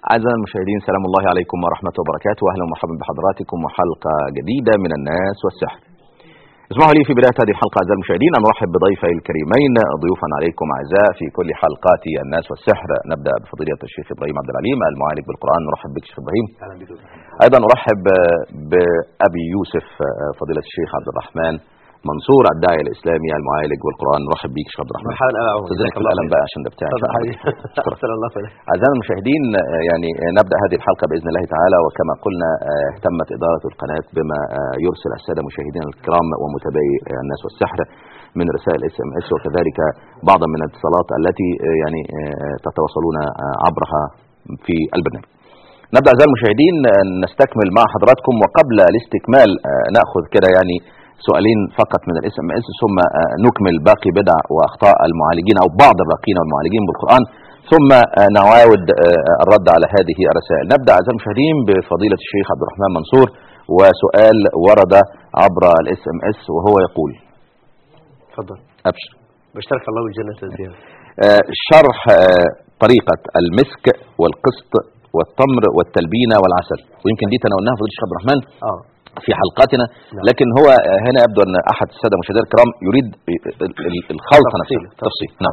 أعزائي المشاهدين سلام الله عليكم ورحمة وبركاته أهلا ومرحبا بحضراتكم وحلقة جديدة من الناس والسحر اسمحوا لي في بداية هذه الحلقة أعزائي المشاهدين أن أرحب بضيفي الكريمين ضيوفا عليكم أعزاء في كل حلقات الناس والسحر نبدأ بفضيلة الشيخ إبراهيم عبد العليم المعالج بالقرآن نرحب بك شيخ إبراهيم اهلا بك أيضا أرحب بأبي يوسف فضيلة الشيخ عبد الرحمن منصور الداعية الإسلامي المعالج بالقرآن نرحب بك شيخ عبد الرحمن مرحبا اهلا عمر استاذنك في القلم بقى عشان ده بتاعك اتفضل حبيبي احسن الله خير أعزائي المشاهدين آه، يعني آه، نبدأ هذه الحلقة بإذن الله تعالى وكما قلنا آه، اهتمت إدارة القناة بما آه، يرسل السادة مشاهدينا الكرام ومتابعي آه، الناس والسحر من رسائل اس ام اس وكذلك بعضا من الاتصالات التي آه، يعني آه، تتواصلون آه، عبرها في البرنامج. نبدأ أعزائي المشاهدين آه، نستكمل مع حضراتكم وقبل الاستكمال آه، نأخذ كده يعني سؤالين فقط من الاس ام اس ثم آه، نكمل باقي بدع واخطاء المعالجين او بعض الراقين والمعالجين بالقران ثم آه، نعاود آه، الرد على هذه الرسائل نبدا اعزائي المشاهدين بفضيله الشيخ عبد الرحمن منصور وسؤال ورد عبر الاس ام اس وهو يقول اتفضل ابشر بشترك الله بالجنة والزيادة آه، شرح آه، طريقه المسك والقسط والتمر والتلبينه والعسل ويمكن دي تناولناها فضيله الشيخ عبد الرحمن اه في حلقاتنا نعم. لكن هو آه، هنا يبدو ان احد الساده المشاهدين الكرام يريد ال- ال- الخلطه تفصيل. نفسها تفصيل نعم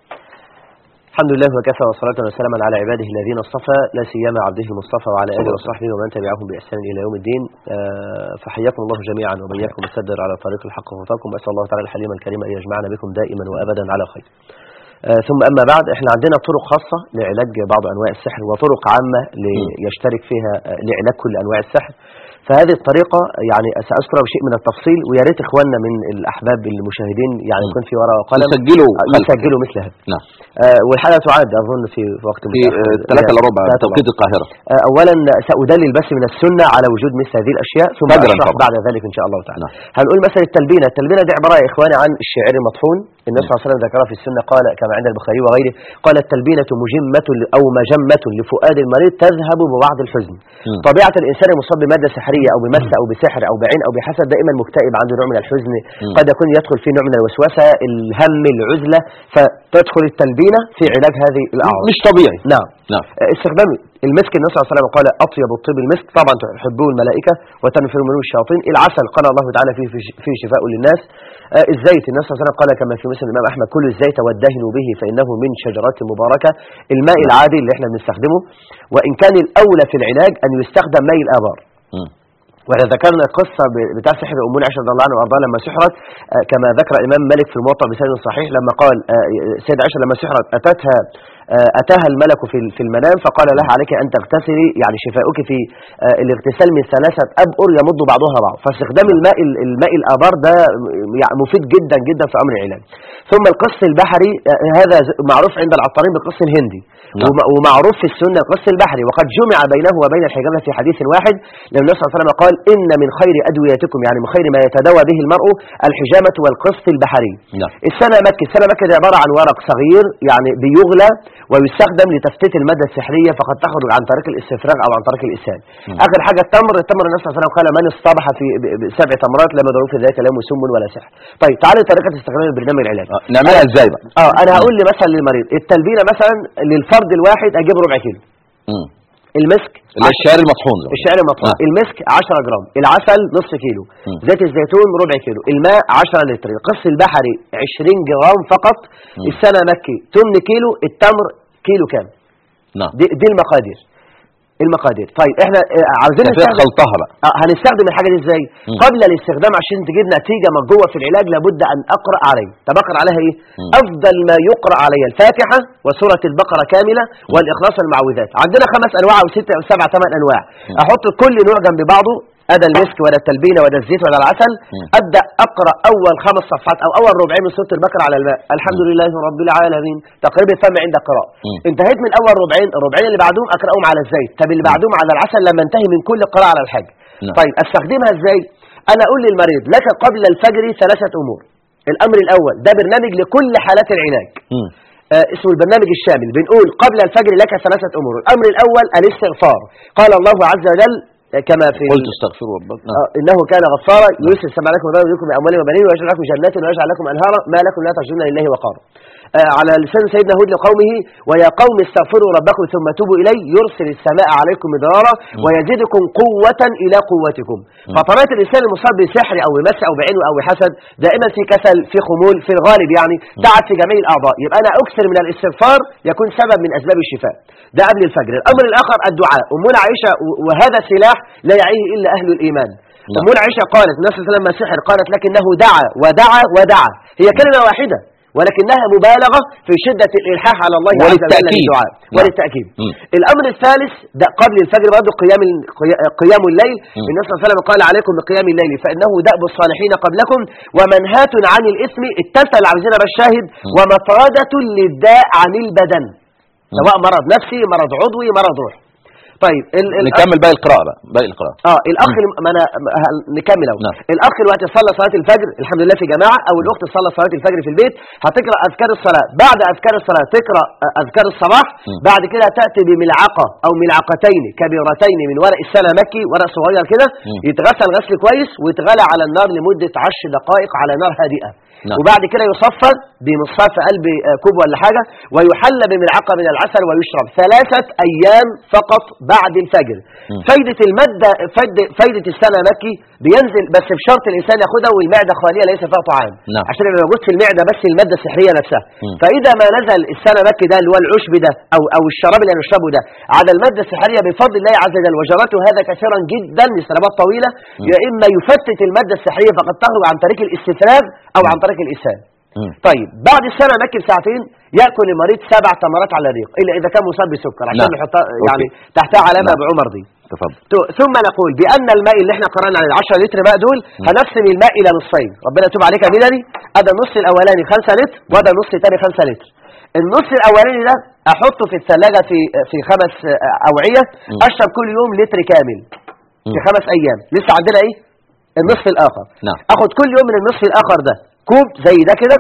الحمد لله وكفى وصلاة وسلاما على عباده الذين اصطفى لا سيما عبده المصطفى وعلى صلى اله الله وصحبه ومن تبعهم باحسان الى يوم الدين آه، فحياكم الله جميعا وبياكم السدر على طريق الحق وهداكم واسال الله تعالى الحليم الكريم ان يجمعنا بكم دائما وابدا على خير. آه، ثم اما بعد احنا عندنا طرق خاصه لعلاج بعض انواع السحر وطرق عامه ليشترك فيها آه، لعلاج كل انواع السحر. فهذه الطريقة يعني سأذكرها بشيء من التفصيل ويا ريت إخواننا من الأحباب المشاهدين يعني مم. يكون في ورقة وقلم يسجلوا آه، خلف. يسجلوا مثل هذا نعم آه، والحلقة تعاد أظن في في وقت في متأخر. ثلاثة الا ربع ثلاثة توقيت القاهرة آه، اولا سادلل بس من السنه على وجود مثل هذه الاشياء ثم فجراً اشرح طبعاً. بعد ذلك ان شاء الله تعالى نعم. هنقول مثلا التلبينه التلبينه دي عباره يا اخواني عن الشعر المطحون النبي صلى الله عليه وسلم ذكرها في السنه قال كما عند البخاري وغيره قال التلبينه مجمه او مجمه لفؤاد المريض تذهب ببعض الحزن مم. طبيعه الانسان المصاب بماده سحريه او بمس او بسحر او بعين او بحسد دائما مكتئب عنده نوع من الحزن مم. قد يكون يدخل فيه نوع من الوسوسه الهم العزله فتدخل التلبينه في علاج هذه الاعراض مش طبيعي نعم نعم استخدام المسك النبي صلى الله عليه وسلم قال اطيب الطيب المسك طبعا تحبه الملائكه وتنفر منه الشياطين العسل قال الله تعالى فيه فيه شفاء للناس آه الزيت النبي صلى الله عليه وسلم قال كما في مسلم الامام احمد كل الزيت وادهنوا به فانه من شجرات مباركه الماء العادي اللي احنا بنستخدمه وان كان الاولى في العلاج ان يستخدم ماء الابار مم. واحنا ذكرنا قصة ب- بتاع سحر أم عائشة رضي الله عنها وأرضاها لما سحرت آه، كما ذكر الإمام مالك في الموطأ بسند صحيح لما قال آه، سيدة عائشة لما سحرت أتتها آه، أتاها الملك في في المنام فقال لها عليك أن تغتسلي يعني شفاؤك في آه، الاغتسال من ثلاثة أبؤر يمد بعضها بعض فاستخدام الماء الماء الآبار ده يعني مفيد جدا جدا في أمر العلاج ثم القص البحري آه، هذا ز- معروف عند العطارين بالقص الهندي نعم. وم- ومعروف في السنة القص البحري وقد جمع بينه وبين الحجامة في حديث واحد لأن النبي صلى الله عليه وسلم قال إن من خير أدويتكم يعني من خير ما يتداوى به المرء الحجامة والقص البحري نعم السنة مكي السنة مكي دي عبارة عن ورق صغير يعني بيغلى ويستخدم لتفتيت المادة السحرية فقد تخرج عن طريق الاستفراغ أو عن طريق الإسهال مم. آخر حاجة التمر التمر النبي صلى الله عليه وسلم قال من اصطبح في ب- ب- سبع تمرات لم يضروا في ذلك لا سم ولا سحر طيب تعالى طريقة استخدام البرنامج العلاجي آه، نعملها ازاي بقى اه انا هقول لي مثلا للمريض التلبينه مثلا للفرد الواحد اجيب ربع كيلو مم. المسك اللي هي الشعر المطحون زي ما الشعر المطحون آه. المسك 10 جرام العسل نص كيلو مم. زيت الزيتون ربع كيلو الماء 10 لتر القص البحري 20 جرام فقط مم. السنه مكي 8 كيلو التمر كيلو كام نعم دي, دي المقادير المقادير طيب احنا آه، عاوزين كيفية نستخدم خلطها بقى آه، هنستخدم الحاجه دي ازاي مم. قبل الاستخدام عشان تجيب نتيجه مرجوه في العلاج لابد ان اقرا عليه طب اقرا عليها ايه مم. افضل ما يقرا علي الفاتحه وسوره البقره كامله والاخلاص والمعوذات عندنا خمس انواع او ست او سبع ثمان انواع مم. احط كل نوع جنب بعضه أدا المسك ولا التلبينه ولا الزيت ولا العسل مم. ابدا اقرا اول خمس صفحات او اول ربعين من سوره البقره على الماء الحمد لله رب العالمين تقريب الفم عند القراءه مم. انتهيت من اول ربعين الربعين اللي بعدهم اقراهم على الزيت طب اللي بعدهم على العسل لما انتهي من كل قراءه على الحاجه نعم. طيب استخدمها ازاي انا اقول للمريض لك قبل الفجر ثلاثه امور الامر الاول ده برنامج لكل حالات العلاج مم. آه اسمه البرنامج الشامل بنقول قبل الفجر لك ثلاثه امور الامر الاول الاستغفار قال الله عز وجل آه، كما في قلت استغفروا ربكم نعم آه، انه كان غفارا يرسل السماء عليكم ويضرب بكم باموال وبنين ويجعل لكم جنات ويجعل لكم انهارا ما لكم لا ترجون لله وقارا آه، على لسان سيدنا هود لقومه ويا قوم استغفروا ربكم ثم توبوا إليه يرسل السماء عليكم مدرارا ويزيدكم قوة إلى قوتكم فطبيعة الإنسان المصاب بسحر أو بمس أو بعين أو حسد دائما في كسل في خمول في الغالب يعني تعب في جميع الأعضاء يبقى أنا أكثر من الاستغفار يكون سبب من أسباب الشفاء ده قبل الفجر الأمر الآخر الدعاء أمنا عائشة و- وهذا سلاح لا يعيه إلا أهل الإيمان نعم. أمنا عائشة قالت النبي صلى الله عليه وسلم لما سحر قالت لكنه دعا ودعا ودعا هي كلمة واحدة ولكنها مبالغة في شدة الإلحاح على الله عز وجل وللتأكيد. بالدعاء نعم. وللتأكيد مم. الأمر الثالث ده قبل الفجر برضه قيام ال- قي- قيام الليل مم. النبي صلى الله عليه وسلم قال عليكم بقيام الليل فإنه دأب الصالحين قبلكم ومنهاة عن الإثم الثالثة اللي عاوزينها بقى الشاهد ومطردة للداء عن البدن سواء مرض نفسي مرض عضوي مرض روحي طيب ال ال نكمل باقي القراءة بقى باقي القراءة اه الاخ الم- ما انا ما ه- نكمل اهو نعم. الاخ دلوقتي صلى صلاه الفجر الحمد لله في جماعه او الاخت صلى صلاه الفجر في البيت هتقرا اذكار الصلاه بعد اذكار الصلاه تقرا آه، اذكار الصباح مم. بعد كده تاتي بملعقه او ملعقتين كبيرتين من ورق السنه مكي ورق صغير كده مم. يتغسل غسل كويس ويتغلى على النار لمده 10 دقائق على نار هادئه نعم. وبعد كده يصفى بمصفى في قلب آه، كوب ولا حاجه ويحلى بملعقه من العسل ويشرب ثلاثه ايام فقط بعد الفجر مم. فايدة المادة فايدة, فايدة السنة مكي بينزل بس بشرط الإنسان ياخدها والمعدة خالية ليس فيها طعام نعم. عشان يبقى موجود في المعدة بس المادة السحرية نفسها مم. فإذا ما نزل السنة مكي ده اللي هو العشب ده أو أو الشراب اللي هنشربه ده على المادة السحرية بفضل الله عز وجل وجرته هذا كثيرا جدا لسنوات طويلة يا إما يفتت المادة السحرية فقد تخرج عن طريق الاستفراغ أو عن طريق الإسهال مم. طيب بعد السنة مكي بساعتين يأكل المريض سبع تمرات على الريق إلا إذا كان مصاب بسكر عشان نعم. نحطها أوكي. يعني تحتها علامة نعم. بعمر دي تفضل ت- ثم نقول بأن الماء اللي احنا قرأنا على 10 لتر ماء دول هنقسم الماء إلى نصين ربنا يتوب عليك يا ميلاني هذا النص الأولاني 5 لتر وهذا النص الثاني 5 لتر النص الأولاني ده أحطه في الثلاجة في في خمس آه، أوعية مم. أشرب كل يوم لتر كامل في مم. خمس أيام لسه عندنا إيه النصف الآخر نعم. أخد كل يوم من النصف الآخر ده كوب زي ده كده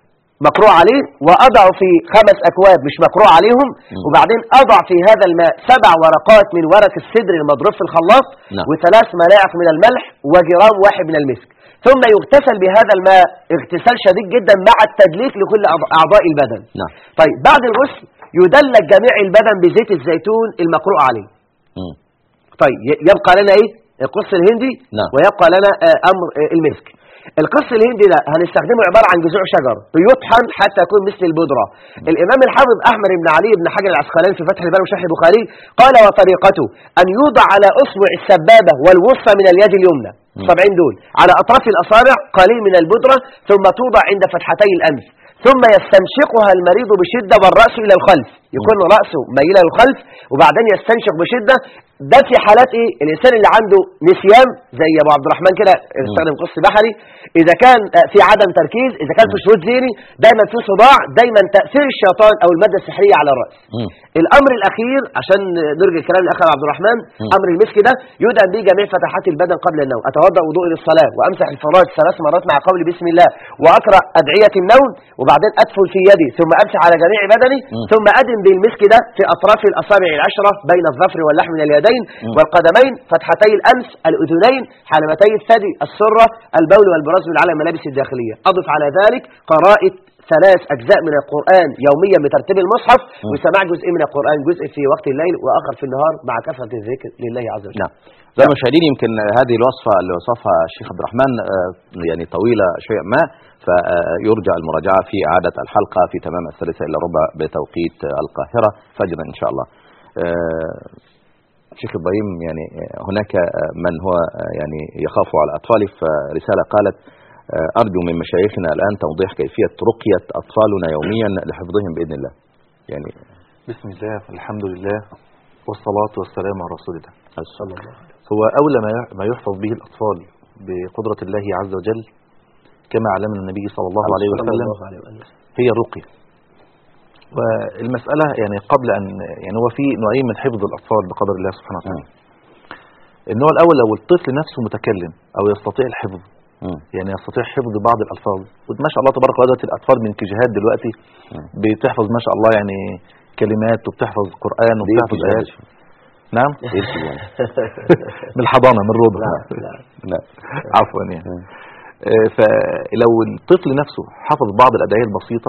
مقروع عليه وأضع في خمس أكواب مش مقروع عليهم وبعدين أضع في هذا الماء سبع ورقات من ورق السدر المضروب في الخلاط نعم. وثلاث ملاعق من الملح وجرام واحد من المسك ثم يغتسل بهذا الماء اغتسال شديد جدا مع التدليك لكل أعض- أعضاء البدن نعم طيب بعد الغسل يدلك جميع البدن بزيت الزيتون المقروء عليه مم. طيب ي- يبقى لنا ايه القص الهندي نعم. ويبقى لنا آه، امر آه، المسك القص الهندي ده هنستخدمه عبارة عن جذوع شجر بيطحن حتى يكون مثل البودرة الإمام الحافظ أحمد بن علي بن حجر العسقلاني في فتح الباري وشرح البخاري قال وطريقته أن يوضع على أصبع السبابة والوسطى من اليد اليمنى الصبعين دول على أطراف الأصابع قليل من البودرة ثم توضع عند فتحتي الأنف ثم يستنشقها المريض بشدة والرأس إلى الخلف يكون رأسه ميلا للخلف وبعدين يستنشق بشدة ده في حالات ايه الانسان اللي عنده نسيان زي ابو عبد الرحمن كده استخدم قص بحري اذا كان آه، في عدم تركيز اذا كان في شرود ذهني دايما في صداع دايما تاثير الشيطان او الماده السحريه على الراس مم. الامر الاخير عشان نرجع الكلام لاخ عبد الرحمن امر المسك ده يدعم به جميع فتحات البدن قبل النوم اتوضا وضوء للصلاه وامسح الفراش ثلاث مرات مع قول بسم الله واقرا ادعيه النوم وبعدين ادفل في يدي ثم امسح على جميع بدني ثم ادم بالمسك ده في اطراف الاصابع العشره بين الظفر واللحم من اليدين والقدمين فتحتي الانف الاذنين حلمتي الثدي السره البول والبراز من على الملابس الداخليه اضف على ذلك قراءه ثلاث أجزاء من القرآن يوميا بترتيب المصحف وسماع جزء من القرآن جزء في وقت الليل وآخر في النهار مع كثرة الذكر لله عز وجل نعم زي المشاهدين يمكن هذه الوصفة اللي وصفها الشيخ عبد الرحمن آه، يعني طويلة شيء ما فيرجى المراجعة في إعادة الحلقة في تمام الثالثة إلا ربع بتوقيت آه، القاهرة فجرا إن شاء الله آه، شيخ إبراهيم يعني آه، هناك آه، من هو آه، يعني يخاف على أطفاله فرسالة قالت آه، أرجو من مشايخنا الآن توضيح كيفية رقية أطفالنا يوميا لحفظهم بإذن الله يعني بسم الله الحمد لله والصلاة والسلام على رسول الله صلى الله عليه هو أولى ما ما يحفظ به الأطفال بقدرة الله عز وجل كما علمنا النبي صلى الله عليه وسلم هي الرقية والمسألة يعني قبل أن يعني هو في نوعين من حفظ الأطفال بقدر الله سبحانه وتعالى النوع الأول لو الطفل نفسه متكلم أو يستطيع الحفظ مم. يعني يستطيع حفظ بعض الألفاظ وما شاء الله تبارك الله دلوقتي الأطفال من كيجيهات دلوقتي مم. بتحفظ ما شاء الله يعني كلمات وبتحفظ قرآن وبتحفظ بيركز آيات نعم يركز يعني من الحضانة من الروضة لا عفوا يعني آه، فلو الطفل نفسه حفظ بعض الأدعية البسيطة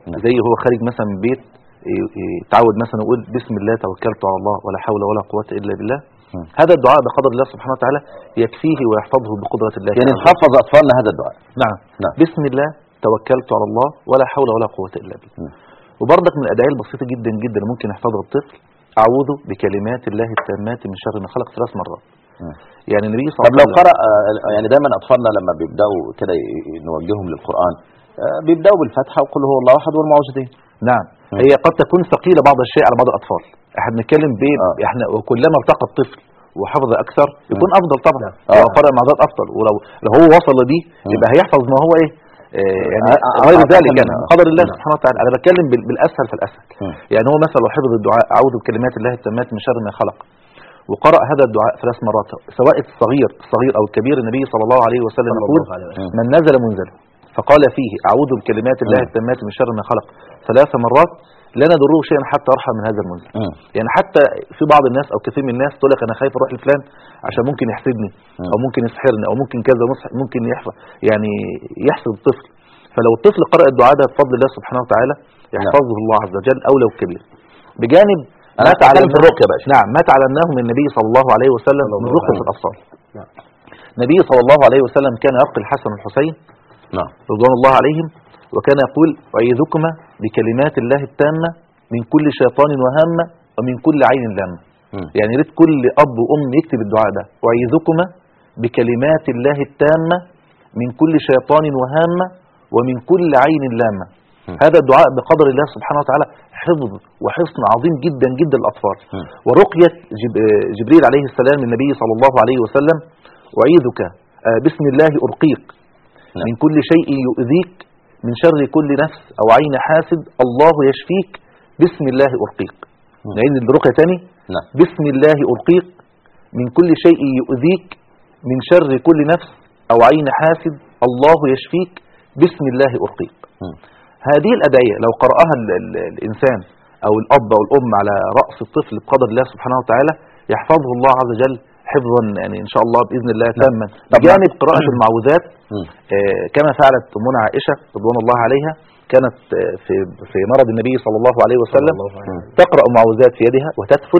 نعم. زي هو خارج مثلا من بيت ي- يتعود مثلا يقول بسم الله توكلت على الله ولا حول ولا قوة إلا بالله مم. هذا الدعاء بقدر الله سبحانه وتعالى يكفيه ويحفظه بقدرة الله يعني عز وجل. نحفظ اطفالنا هذا الدعاء نعم. نعم. بسم الله توكلت على الله ولا حول ولا قوة إلا بالله مم. وبرضك من الأدعية البسيطة جدا جدا ممكن يحفظها الطفل أعوذ بكلمات الله التامات من شر ما خلق ثلاث مرات مم. يعني النبي صلى طب الله لو عليه وسلم قرأ آه، يعني دايما اطفالنا لما بيبداوا كده ي- نوجههم للقران آه، بيبداوا بالفتحه وقل هو الله احد والمعوذتين نعم مم. هي قد تكون ثقيلة بعض الشيء على بعض الأطفال احنا بنتكلم ب آه. احنا وكلما ارتقى الطفل وحفظ أكثر يكون أفضل طبعا آه. لو قرأ معدات أفضل ولو لو هو وصل لدي مم. يبقى هيحفظ ما هو إيه آه، يعني آه، آه، غير آه، ذلك آه، يعني آه. قدر الله نعم. سبحانه وتعالى أنا بتكلم بال- بالأسهل فالأسهل مم. يعني هو مثلا لو حفظ الدعاء أعوذ بكلمات الله التامات من شر ما خلق وقرأ هذا الدعاء ثلاث مرات سواء الصغير الصغير أو الكبير النبي صلى الله عليه وسلم صلى يقول الله عليه وسلم. من نزل منزله فقال فيه أعوذ بكلمات الله مم. التامات من شر ما خلق ثلاث مرات لا نضره شيئا حتى أرحم من هذا المنزل مم. يعني حتى في بعض الناس او كثير من الناس تقول لك انا خايف اروح لفلان عشان ممكن يحسدني مم. او ممكن يسحرني او ممكن كذا ومس- ممكن يحفظ يعني يحسد الطفل فلو الطفل قرأ الدعاء ده بفضل الله سبحانه وتعالى يحفظه الله عز وجل او لو كبير بجانب أنا ما هتكلم في تعلمناه- الرقية بقى. نعم ما تعلمناه من النبي صلى الله عليه وسلم صلى من الله رقية عليه الاطفال نعم. النبي صلى الله عليه وسلم كان يرقي الحسن والحسين نعم رضوان الله عليهم وكان يقول أعيذكما بكلمات الله التامة من كل شيطان وهامة ومن كل عين لامة مم. يعني يا ريت كل أب وأم يكتب الدعاء ده أعيذكما بكلمات الله التامة من كل شيطان وهامة ومن كل عين لامة مم. هذا الدعاء بقدر الله سبحانه وتعالى حفظ وحصن عظيم جدا جدا للأطفال مم. ورقية جب- جبريل عليه السلام للنبي صلى الله عليه وسلم أعيذك آه، بسم الله أرقيك نعم. من كل شيء يؤذيك من شر كل نفس أو عين حاسد الله يشفيك بسم الله أرقيك مم. نعيد الرقية تاني نعم بسم الله أرقيك من كل شيء يؤذيك من شر كل نفس أو عين حاسد الله يشفيك بسم الله أرقيك مم. هذه الأدعية لو قرأها ال ال الإنسان أو الأب أو الأم على رأس الطفل بقدر الله سبحانه وتعالى يحفظه الله عز وجل حفظا يعني إن شاء الله بإذن الله تاما طب بجانب قراءة المعوذات مم. آه، كما فعلت أمنا عائشة رضوان الله عليها كانت آه، في في مرض النبي صلى الله عليه وسلم صلى الله عليه وسلم. تقرأ معوذات في يدها وتدفل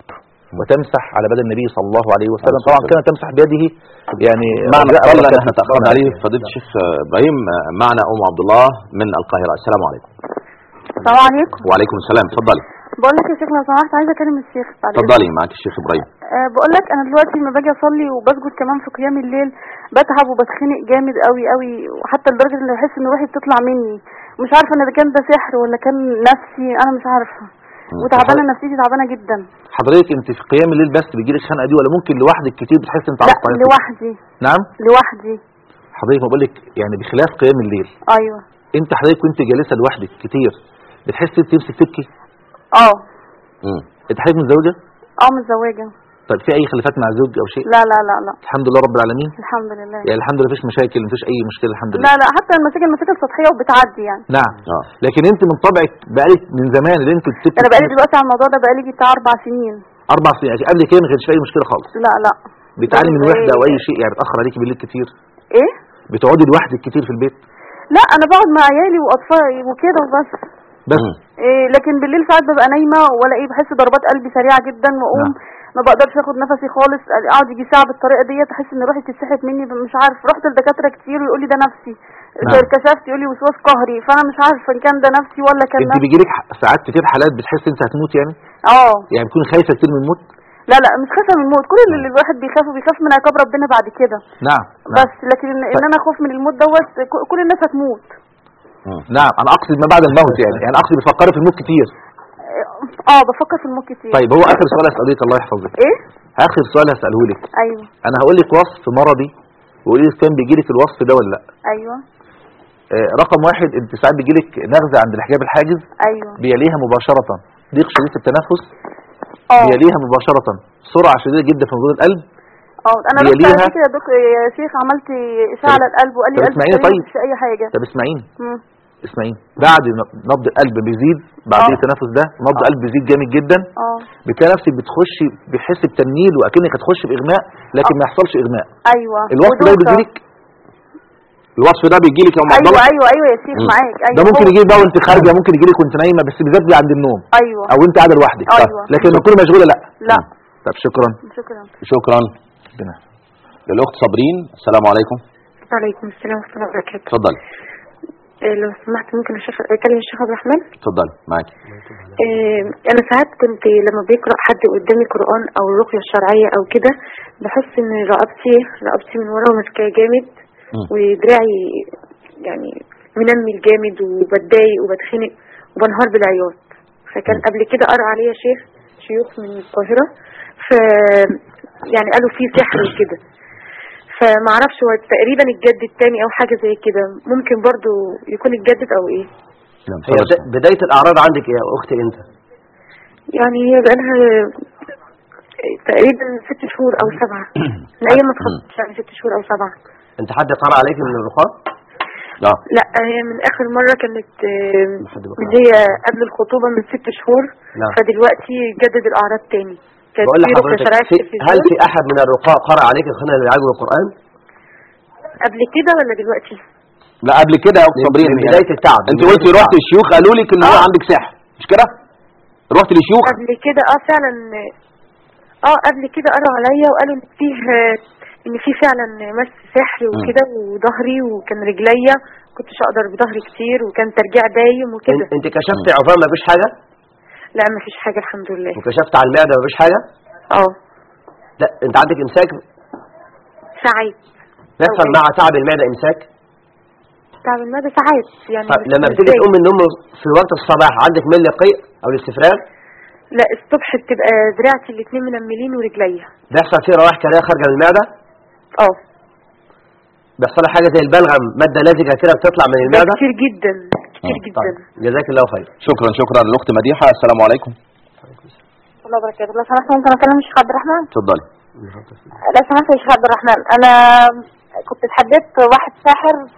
وتمسح على بدن النبي صلى الله عليه وسلم طبعا كانت تمسح بيده يعني معنا أجزاء اطفال بركات احنا تاخرنا عليه فضيله الشيخ آه، ابراهيم آه، معنا ام عبد الله من القاهره السلام عليكم السلام عليكم وعليكم السلام اتفضلي بقول لك يا شيخ لو سمحت عايزه اكلم الشيخ بعد إذنك. اتفضلي معاك الشيخ ابراهيم أه بقول لك انا دلوقتي لما باجي اصلي وبسجد كمان في قيام الليل بتعب وبتخنق جامد قوي قوي وحتى لدرجه ان بحس ان روحي بتطلع مني مش عارفه ان ده كان ده سحر ولا كان نفسي انا مش عارفه وتعبانه نفسيتي تعبانه جدا حضرتك انت في قيام الليل بس بيجيلك خنقه دي ولا ممكن لوحدك كتير بتحس انت لا عاوز تعيطي؟ لوحدي نعم لوحدي حضرتك ما بقول لك يعني بخلاف قيام الليل ايوه انت حضرتك وانت جالسه لوحدك كتير بتحسي تمسك تبكي اه مم. انت حضرتك متزوجه اه متزوجه طيب في اي خلافات مع الزوج او شيء لا لا لا لا الحمد لله رب العالمين الحمد لله يعني الحمد لله مفيش مشاكل مفيش اي مشكله الحمد لله لا لا حتى المشاكل المشاكل سطحيه وبتعدي يعني نعم اه لكن انت من طبعك بقالك من زمان اللي انت بتبكي انا بقالي دلوقتي على الموضوع ده بقالي بتاع اربع سنين اربع سنين يعني قبل كده ما كانش في اي مشكله خالص لا لا بتعاني من إيه؟ وحده او اي شيء يعني بتاخر عليكي بالليل كتير ايه بتقعدي لوحدك كتير في البيت لا انا بقعد مع عيالي واطفالي وكده وبس بس مم. إيه لكن بالليل ساعات ببقى نايمه ولا ايه بحس ضربات قلبي سريعه جدا واقوم نعم. ما بقدرش اخد نفسي خالص اقعد يجي ساعه بالطريقه ديت احس ان روحي بتتسحب مني مش عارف رحت لدكاتره كتير ويقول لي ده نفسي نعم. كشفت يقول لي وسواس قهري فانا مش عارفه ان كان ده نفسي ولا كان انت نفسي بيجيلك ح- ساعات كتير حالات بتحس انت هتموت يعني اه يعني بتكون خايفه كتير من الموت لا لا مش خايفه من الموت كل اللي الواحد بيخافه بيخاف من عقاب ربنا بعد كده نعم نعم. بس لكن ان, إن انا اخاف من الموت دوت ك- كل الناس هتموت مم. نعم انا اقصد ما بعد الموت يعني يعني اقصد بتفكري في الموت كتير اه بفكر في الموت كتير طيب هو اخر سؤال هسألك الله يحفظك ايه اخر سؤال هسأله لك ايوه انا هقول لك وصف مرضي وقولي لي كان بيجي لك الوصف ده ولا لا ايوه آه، رقم واحد انت ساعات بيجي لك نغزه عند الحجاب الحاجز ايوه بيليها مباشره ضيق شديد في التنفس اه بيليها مباشره سرعه شديده جدا في نبض القلب اه انا رحت بيليها- على كده يا دكتور يا شيخ عملت اشعه طب- على القلب وقال لي طب قلب اسمعيني سليم طيب. مفيش اي حاجه طب اسمعيني مم. اسمعيني بعد ن- نبض القلب بيزيد بعد اه. التنفس ده نبض اه. القلب بيزيد جامد جدا اه بتلاقي نفسك بتخشي بتحس بتنميل واكنك هتخش في اغماء لكن ما يحصلش اغماء ايوه الوصف ده ودوخة. بيجيلك الوصف ده بيجي لك يا ام عبد ايوه الله ايوه ايوه يا شيخ مم. معاك ايوه ده ممكن هو- يجي بقى وانت خارجه ممكن يجي لك وانت نايمه بس بالذات بي عند النوم ايوه او انت قاعده لوحدك أيوة. لكن لما تكوني مشغوله لا لا طب شكرا شكرا شكرا ربنا للاخت صابرين السلام عليكم وعليكم السلام ورحمه الله وبركاته اتفضلي إيه، لو سمحت ممكن الشيخ اكلم الشيخ عبد الرحمن اتفضلي معاكي إيه، انا ساعات كنت لما بيقرا حد قدامي قران او الرقيه الشرعيه او كده بحس ان رقبتي رقبتي من ورا ماسكاه جامد مم. ودراعي يعني منمل جامد وبتضايق وبتخنق وبنهار بالعياط فكان مم. قبل كده قرا عليا شيخ شيوخ من القاهره ف يعني قالوا في سحر وكده فما اعرفش هو تقريبا اتجدد تاني او حاجه زي كده ممكن برضو يكون اتجدد او ايه نعم هي اتفضل. بدا- بداية الأعراض عندك يا أختي أنت يعني هي بقالها تقريبا ست شهور او سبعة من ايام ما اتخطبت يعني ست شهور او سبعة أنت حد قرأ عليك من الرقاة؟ اه لا هي من اخر مرة كانت آه، حد بقى. من هي قبل الخطوبة من ست شهور نعم. فدلوقتي جدد الاعراض تاني كانت بقول في رقية لحضرتك شرعية في في هل التلفزيون في أحد من الرقاة قرأ عليك الخنة للعلاج بالقرآن؟ قبل كده ولا دلوقتي لا قبل كده يا اخت من- صابرين من يعني بداية التعب انت من قلتي بداية رحت التعب. الشيوخ قالوا لك ان هو آه. عندك سحر مش كده رحت لشيوخ قبل كده اه فعلا اه قبل كده قروا عليا وقالوا ان فيه ان في فعلا مس سحر وكده وظهري وكان رجليا كنتش اقدر بظهري كتير وكان ترجيع دايم وكده أنت- أنت كشفت عظام مفيش حاجة؟ لا مفيش حاجة الحمد لله وكشفت على المعدة مفيش حاجة؟ اه لا أنت عندك إمساك ساعات بيحصل أوقات. مع تعب المعدة إمساك؟ تعب المعدة ساعات يعني طيب بس لما مش بتيجي دايم. تقوم من النوم في وقت الصباح عندك مل قيء أو الاستفراغ؟ لا الصبح بتبقى دراعتي الاتنين منملين ورجليا بيحصل فيه روائح كريه خارجة من المعدة؟ اه بيحصل لها حاجة زي البلغم مادة لزجة كده بتطلع من ده المعدة؟ كتير جدا كتير آه، جدا طيب جزاك الله خير شكرا شكرا للاخت مديحه السلام عليكم الله وبركاته لو سمحت ممكن اكلم الشيخ عبد الرحمن اتفضلي لو سمحت يا شيخ عبد الرحمن انا كنت اتحددت واحد ساحر ف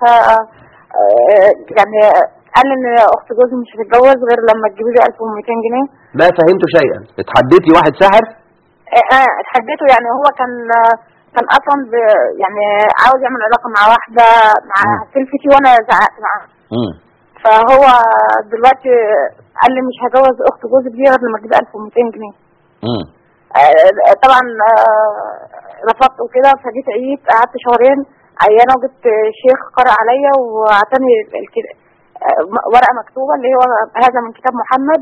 آه، يعني قال ان اخت جوزي مش هتتجوز غير لما تجيبي لي 1200 جنيه ما فهمت شيئا اتحديتي واحد ساحر آه، اه اتحددته يعني هو كان كان اصلا ب يعني عاوز يعمل علاقه مع واحده مع مم. سلفتي وانا زعقت معاه امم فهو دلوقتي قال لي مش هجوز اخت جوزي دي غير لما تجيب 1200 جنيه امم آه، طبعا آه، رفضت وكده فجيت عيد قعدت شهرين عيانه وجبت شيخ قرأ عليا واعطاني الك- آه، م- ورقه مكتوبه اللي هو هذا من كتاب محمد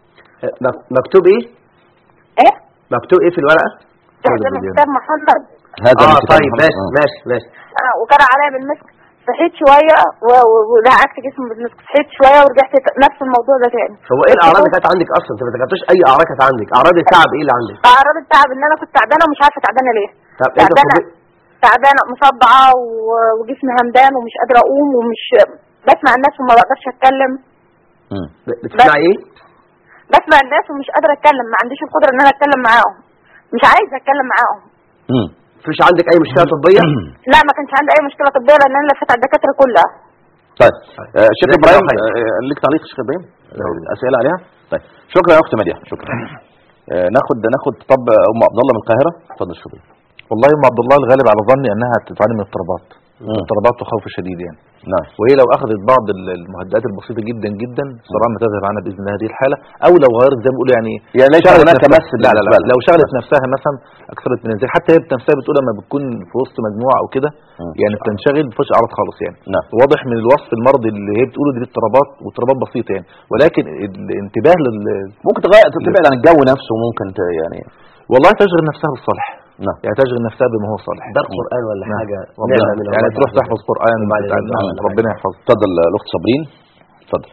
مك- مكتوب ايه؟ ايه مكتوب ايه في الورقة؟ هذا من كتاب محمد هذا اه من كتاب طيب محمد. ماشي آه. ماشي ماشي آه، وقرأ عليا بالمسك صحيت شويه و- و- ولعقت جسمي بالمسك صحيت شويه ورجعت ت- نفس الموضوع ده تاني هو ايه الاعراض اللي كانت عندك اصلا؟ انت ما ذكرتش اي اعراض كانت عندك، اعراض التعب ايه اللي عندك؟ اعراض التعب ان انا كنت تعبانه ومش عارفه تعبانه ليه طب انت تعبانه فوجئ- تعبانه مصدعه و- وجسمي همدان ومش قادره اقوم ومش بسمع الناس وما بقدرش اتكلم مم. ب- بتسمعي ايه؟ بسمع الناس ومش قادره اتكلم ما عنديش القدره ان انا اتكلم معاهم مش عايزه اتكلم معاهم مم. مفيش عندك اي مشكلة طبية؟ لا ما كانش عندي اي مشكله طبيه لان انا لفيت على الدكاتره كلها طيب آه، شيخ جزاك ابراهيم الله خير. آه، ليك تعليق يا شيخ ابراهيم آه، اسئله عليها طيب شكرا يا اخت مديحه شكرا آه، ناخد ناخد طب ام عبد الله من القاهره اتفضل شكرا والله ام عبد الله الغالب على ظني انها بتعاني من اضطرابات مم. اضطرابات وخوف شديد يعني نعم وهي لو اخذت بعض ال- المهدئات البسيطه جدا جدا صراحه ما تذهب عنها باذن الله هذه الحاله او لو غيرت زي ما بيقولوا يعني يعني ليس شغلت هناك نفسها- مس لا لا بالنسبة لا لها. لو شغلت نفسها مثلا اكثرت من الزي حتى هي بنفسها بتقول لما بتكون في وسط مجموعه او كده مم. يعني بتنشغل مفيش اعراض خالص يعني نعم واضح من الوصف المرضي اللي هي بتقوله دي اضطرابات واضطرابات بسيطه يعني ولكن الانتباه لل ممكن تغير تبعد عن الجو نفسه ممكن ت... يعني والله تشغل نفسها بالصالح نعم يعني تشغل نفسها بما هو صالح ده القرآن ولا نعم. حاجة ربنا نعمة من يعني الله تروح عز وجل. تحفظ قران وما علينا وتتعلم. نعم. ربنا يحفظك اتفضل آه، الاخت صابرين اتفضل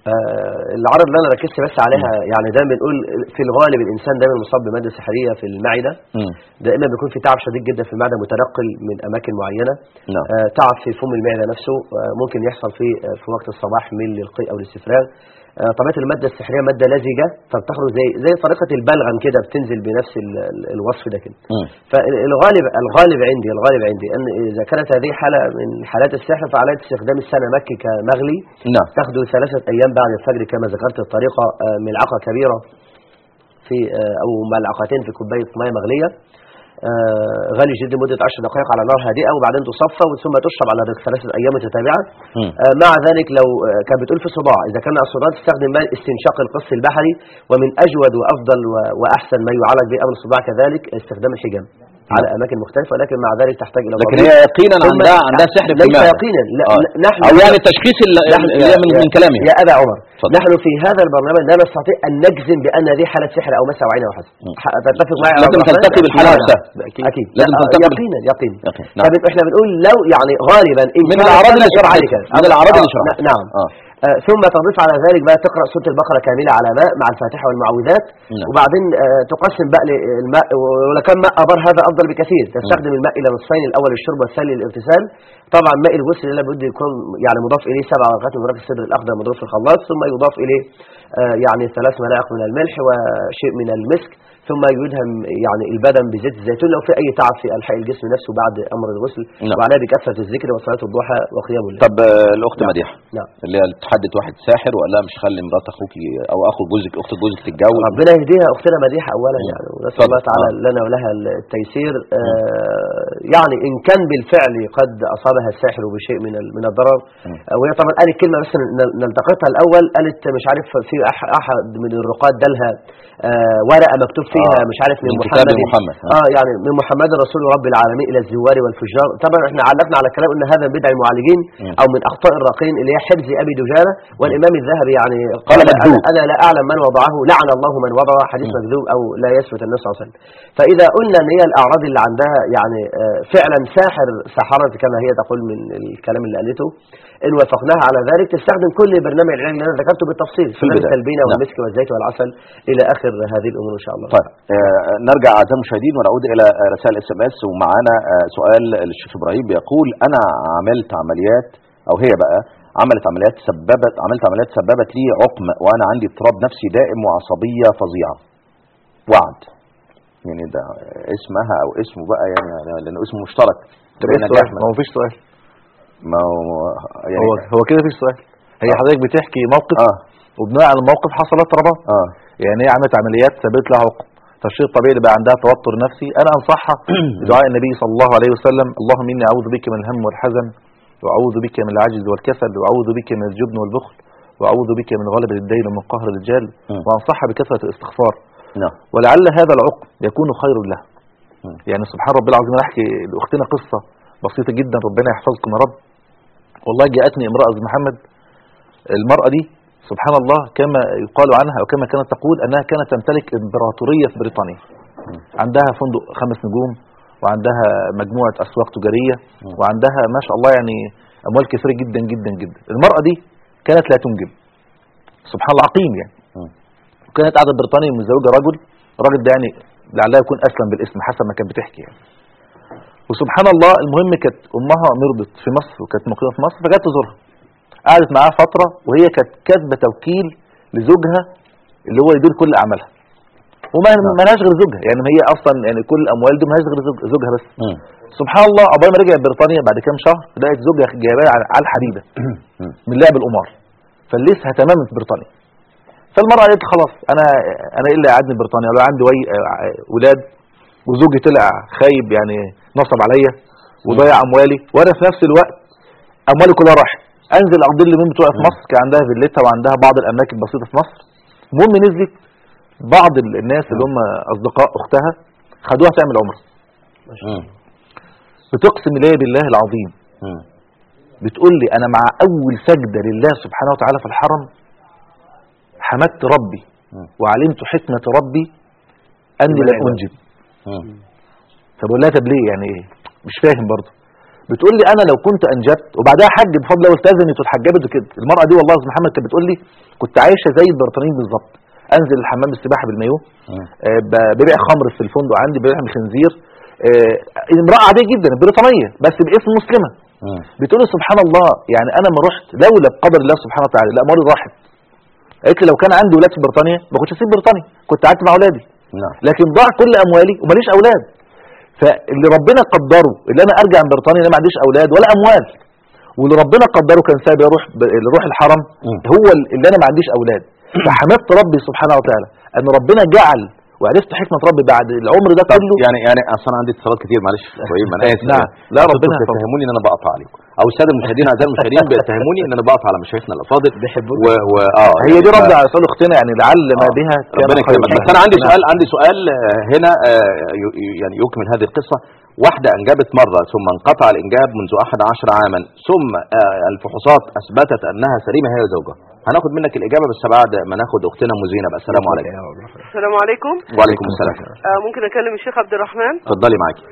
آه، العرض اللي انا ركزت بس عليها يعني دايما بنقول في الغالب الانسان دايما مصاب بماده سحريه في المعده مم. دائما بيكون في تعب شديد جدا في المعده متنقل من اماكن معينه نعم آه، تعب في فم المعده نفسه آه، ممكن يحصل في آه، في وقت الصباح من للقيء او الاستفراغ آه، طبيعه الماده السحريه ماده لزجه فبتخرج زي زي طريقه البلغم كده بتنزل بنفس ال- ال- الوصف ده كده مم. فالغالب الغالب عندي الغالب عندي ان اذا كانت هذه حاله من حالات السحر فعليها استخدام السنمك كمغلي نعم تاخده ثلاثة أيام بعد الفجر كما ذكرت الطريقة آه، ملعقة كبيرة في آه، أو ملعقتين في كوباية مية مغلية آه، غلي جدا لمده 10 دقائق على نار هادئه وبعدين تصفى ثم تشرب على ثلاثه ايام متتابعه مم. آه، مع ذلك لو آه، كانت بتقول في صداع اذا كان الصداع تستخدم ماء استنشاق القص البحري ومن اجود وافضل و- واحسن ما يعالج به امر الصداع كذلك استخدام الحجام على اماكن مختلفه ولكن مع ذلك تحتاج الى لكن ضبط. هي يقينا ثم- عندها عندها سحر في ليس المعدة. يقينا لا آه. لا- نحن او يعني التشخيص ال- نحن اللي هي من, يا- من كلامها يا ابا عمر اتفضل. نحن في هذا البرنامج لا نستطيع ان نجزم بان هذه حاله سحر او مس او عين او حسد مم. ح- تتفق معي يا لازم عبد الرحمن؟ تلتقي بالحالة نعم. نفسها. اكيد اكيد لازم لا، تلتقي بال- يقينا يقينا يقين. نعم. طيب احنا بنقول لو يعني غالبا ان من كان الأعراض اللي كان شرحتها. عليك. من الأعراض اللي آه، شرحتها. ن- نعم آه. آه، ثم تضيف على ذلك بقى تقرا سوره البقره كامله على ماء مع الفاتحه والمعوذات نعم. وبعدين آه، تقسم بقى الماء ولو كان ماء ابار هذا افضل بكثير تستخدم الماء الى نصفين الاول للشرب والثاني للاغتسال طبعا ماء الغسل لا بد يكون يعني مضاف اليه سبع ورقات من ورق السدر الاخضر مضروب في الخلاط ثم يضاف اليه آه، يعني ثلاث ملاعق من الملح وشيء من المسك ثم يدهم يعني البدن بزيت الزيتون لو في اي تعب في الحاء الجسم نفسه بعد امر الغسل نعم. وعليه بكثره الذكر وصلاه الضحى وقيام الليل طب آه، الاخت مديحه نعم اللي هي تحدث واحد ساحر وقال لها مش خلي مرات اخوك او اخو جوزك اخت جوزك تتجوز ربنا يهديها اختنا مديحه اولا مم. يعني ونسال اتفضل. الله تعالى آه. لنا ولها التيسير آه يعني ان كان بالفعل قد اصابها الساحر بشيء من ال- من الضرر مم. آه وهي طبعا قالت كلمه بس ن- نلتقطها الاول قالت مش عارف في أح- احد من الرقاد دلها آه ورقه مكتوب فيها آه. مش عارف من, من كتاب محمد محمد. آه. اه يعني من محمد رسول رب العالمين الى الزوار والفجار طبعا احنا علقنا على الكلام ان هذا من بدع المعالجين مم. او من اخطاء الراقين اللي هي حفظ ابي دجانه والامام الذهبي يعني قال أنا- مكذوب. انا لا اعلم من وضعه لعن الله من وضع حديث مم. مكذوب او لا يثبت النبي صلى الله عليه وسلم فاذا قلنا ان هي الاعراض اللي عندها يعني آه، فعلا ساحر سحرت كما هي تقول من الكلام اللي قالته ان وافقناها على ذلك تستخدم كل برنامج العلاج اللي انا ذكرته بالتفصيل في سنن البداية. التلبينه نعم. والمسك والزيت والعسل الى اخر هذه الامور ان شاء الله طيب آه، نرجع اعزائي المشاهدين ونعود الى آه، رسائل اس ام اس ومعانا آه، سؤال للشيخ ابراهيم بيقول انا عملت عمليات او هي بقى عملت عمليات سببت عملت عمليات سببت لي عقم وانا عندي اضطراب نفسي دائم وعصبيه فظيعه وعد يعني ده اسمها او اسمه بقى يعني لانه اسمه مشترك طب بين ايه السؤال أحمد. ما هو مفيش سؤال ما هو يعني هو هو كده مفيش سؤال هي آه. حضرتك بتحكي موقف اه وبناء على الموقف حصلت رباط اه يعني هي عملت عمليات سببت لها عقم فالشيء الطبيعي اللي بقى عندها توتر نفسي انا انصحها بدعاء النبي صلى الله عليه وسلم اللهم اني اعوذ بك من الهم والحزن واعوذ بك من العجز والكسل واعوذ بك من الجبن والبخل واعوذ بك من غلبة الدين ومن قهر الرجال مم. وانصحها بكثرة الاستغفار نعم ولعل هذا العقم يكون خير لها مم. يعني سبحان ربي العظيم انا احكي لاختنا قصه بسيطه جدا ربنا يحفظكم يا رب والله جاءتني امراه أستاذ محمد المراه دي سبحان الله كما يقال عنها او كما كانت تقول انها كانت تمتلك امبراطوريه في بريطانيا عندها فندق خمس نجوم وعندها مجموعه اسواق تجاريه مم. وعندها ما شاء الله يعني اموال كثيره جدا جدا جدا المراه دي كانت لا تنجب سبحان الله عقيم يعني مم. وكانت قاعده في بريطانيا متزوجه رجل الراجل ده يعني لعلها يكون اسلم بالاسم حسب ما كانت بتحكي يعني وسبحان الله المهم كانت امها مرضت في مصر وكانت مقيمه في مصر فجت تزورها قعدت معاها فتره وهي كانت كاتبه توكيل لزوجها اللي هو يدير كل اعمالها وما ما لهاش غير زوجها يعني هي اصلا يعني كل الاموال دي ما لهاش غير زوج- زوجها بس مم. سبحان الله عقبال ما رجعت بريطانيا بعد كام شهر لقيت زوجها جايباها على على الحديده مم. من لعب القمار فلسها تماما في بريطانيا فالمرأة قالت خلاص انا انا ايه اللي قعدني في بريطانيا لو عندي وي آه، ولاد وزوجي طلع خايب يعني نصب عليا وضيع اموالي وانا في نفس الوقت اموالي كلها راحت انزل اقضي لي اليومين بتوعي في مصر كان عندها فيلتها وعندها بعض الاماكن البسيطه في مصر المهم نزلت بعض ال- الناس اللي هم اصدقاء اختها خدوها تعمل عمره مم. بتقسم لي بالله العظيم مم. بتقول لي انا مع اول سجده لله سبحانه وتعالى في الحرم حمدت ربي مم. وعلمت حكمه ربي اني لن انجب مم. فبقول لها طب ليه يعني ايه مش فاهم برضه بتقول لي انا لو كنت انجبت وبعدها حج بفضل الله والتزمت واتحجبت وكده المراه دي والله يا أستاذ محمد كانت بتقول لي كنت عايشه زي البريطانيين بالظبط انزل الحمام السباحه بالمايو مم. آه، ب- ببيع خمر في الفندق عندي ببيع من خنزير آه، امراه عاديه جدا بريطانيه بس باسم مسلمه مم. بتقول لي سبحان الله يعني انا ما رحت لولا بقدر الله سبحانه وتعالى لا اموالي راحت قالت لي لو كان عندي اولاد في بريطانيا ما كنتش اسيب بريطانيا كنت قعدت مع اولادي نعم لكن ضاع كل اموالي وماليش اولاد فاللي ربنا قدره اللي انا ارجع من بريطانيا انا ما عنديش اولاد ولا اموال واللي ربنا قدره كان سبب يروح ب- يروح الحرم مم. هو اللي انا ما عنديش اولاد فحمدت ربي سبحانه وتعالى ان ربنا جعل وعرفت حكمه ربي بعد العمر ده طب كله يعني يعني اصل انا عندي اتصالات كتير معلش يا ابراهيم انا اسف نعم. لا، أنتوا ربنا يحفظك. بتتهموني ان انا بقطع عليكم او الساده المشاهدين اعزائي المشاهدين بيتهموني ان انا بقطع على مشايخنا الافاضل بيحبوك. و... و... اه هي يعني دي ف- رد على سؤال اختنا يعني لعل ما آه. بها كان ربنا خير يكرمك لها. بس انا عندي نعم. سؤال عندي سؤال آه، هنا آه، ي- ي- يعني يكمل هذه القصه واحده انجبت مره ثم انقطع الانجاب منذ 11 عاما ثم آه، الفحوصات اثبتت انها سليمه هي وزوجها هناخد منك الاجابه بس بعد ما ناخد اختنا ام زينب السلام عليكم السلام عليكم وعليكم السلام آه ممكن اكلم الشيخ عبد الرحمن اتفضلي معاكي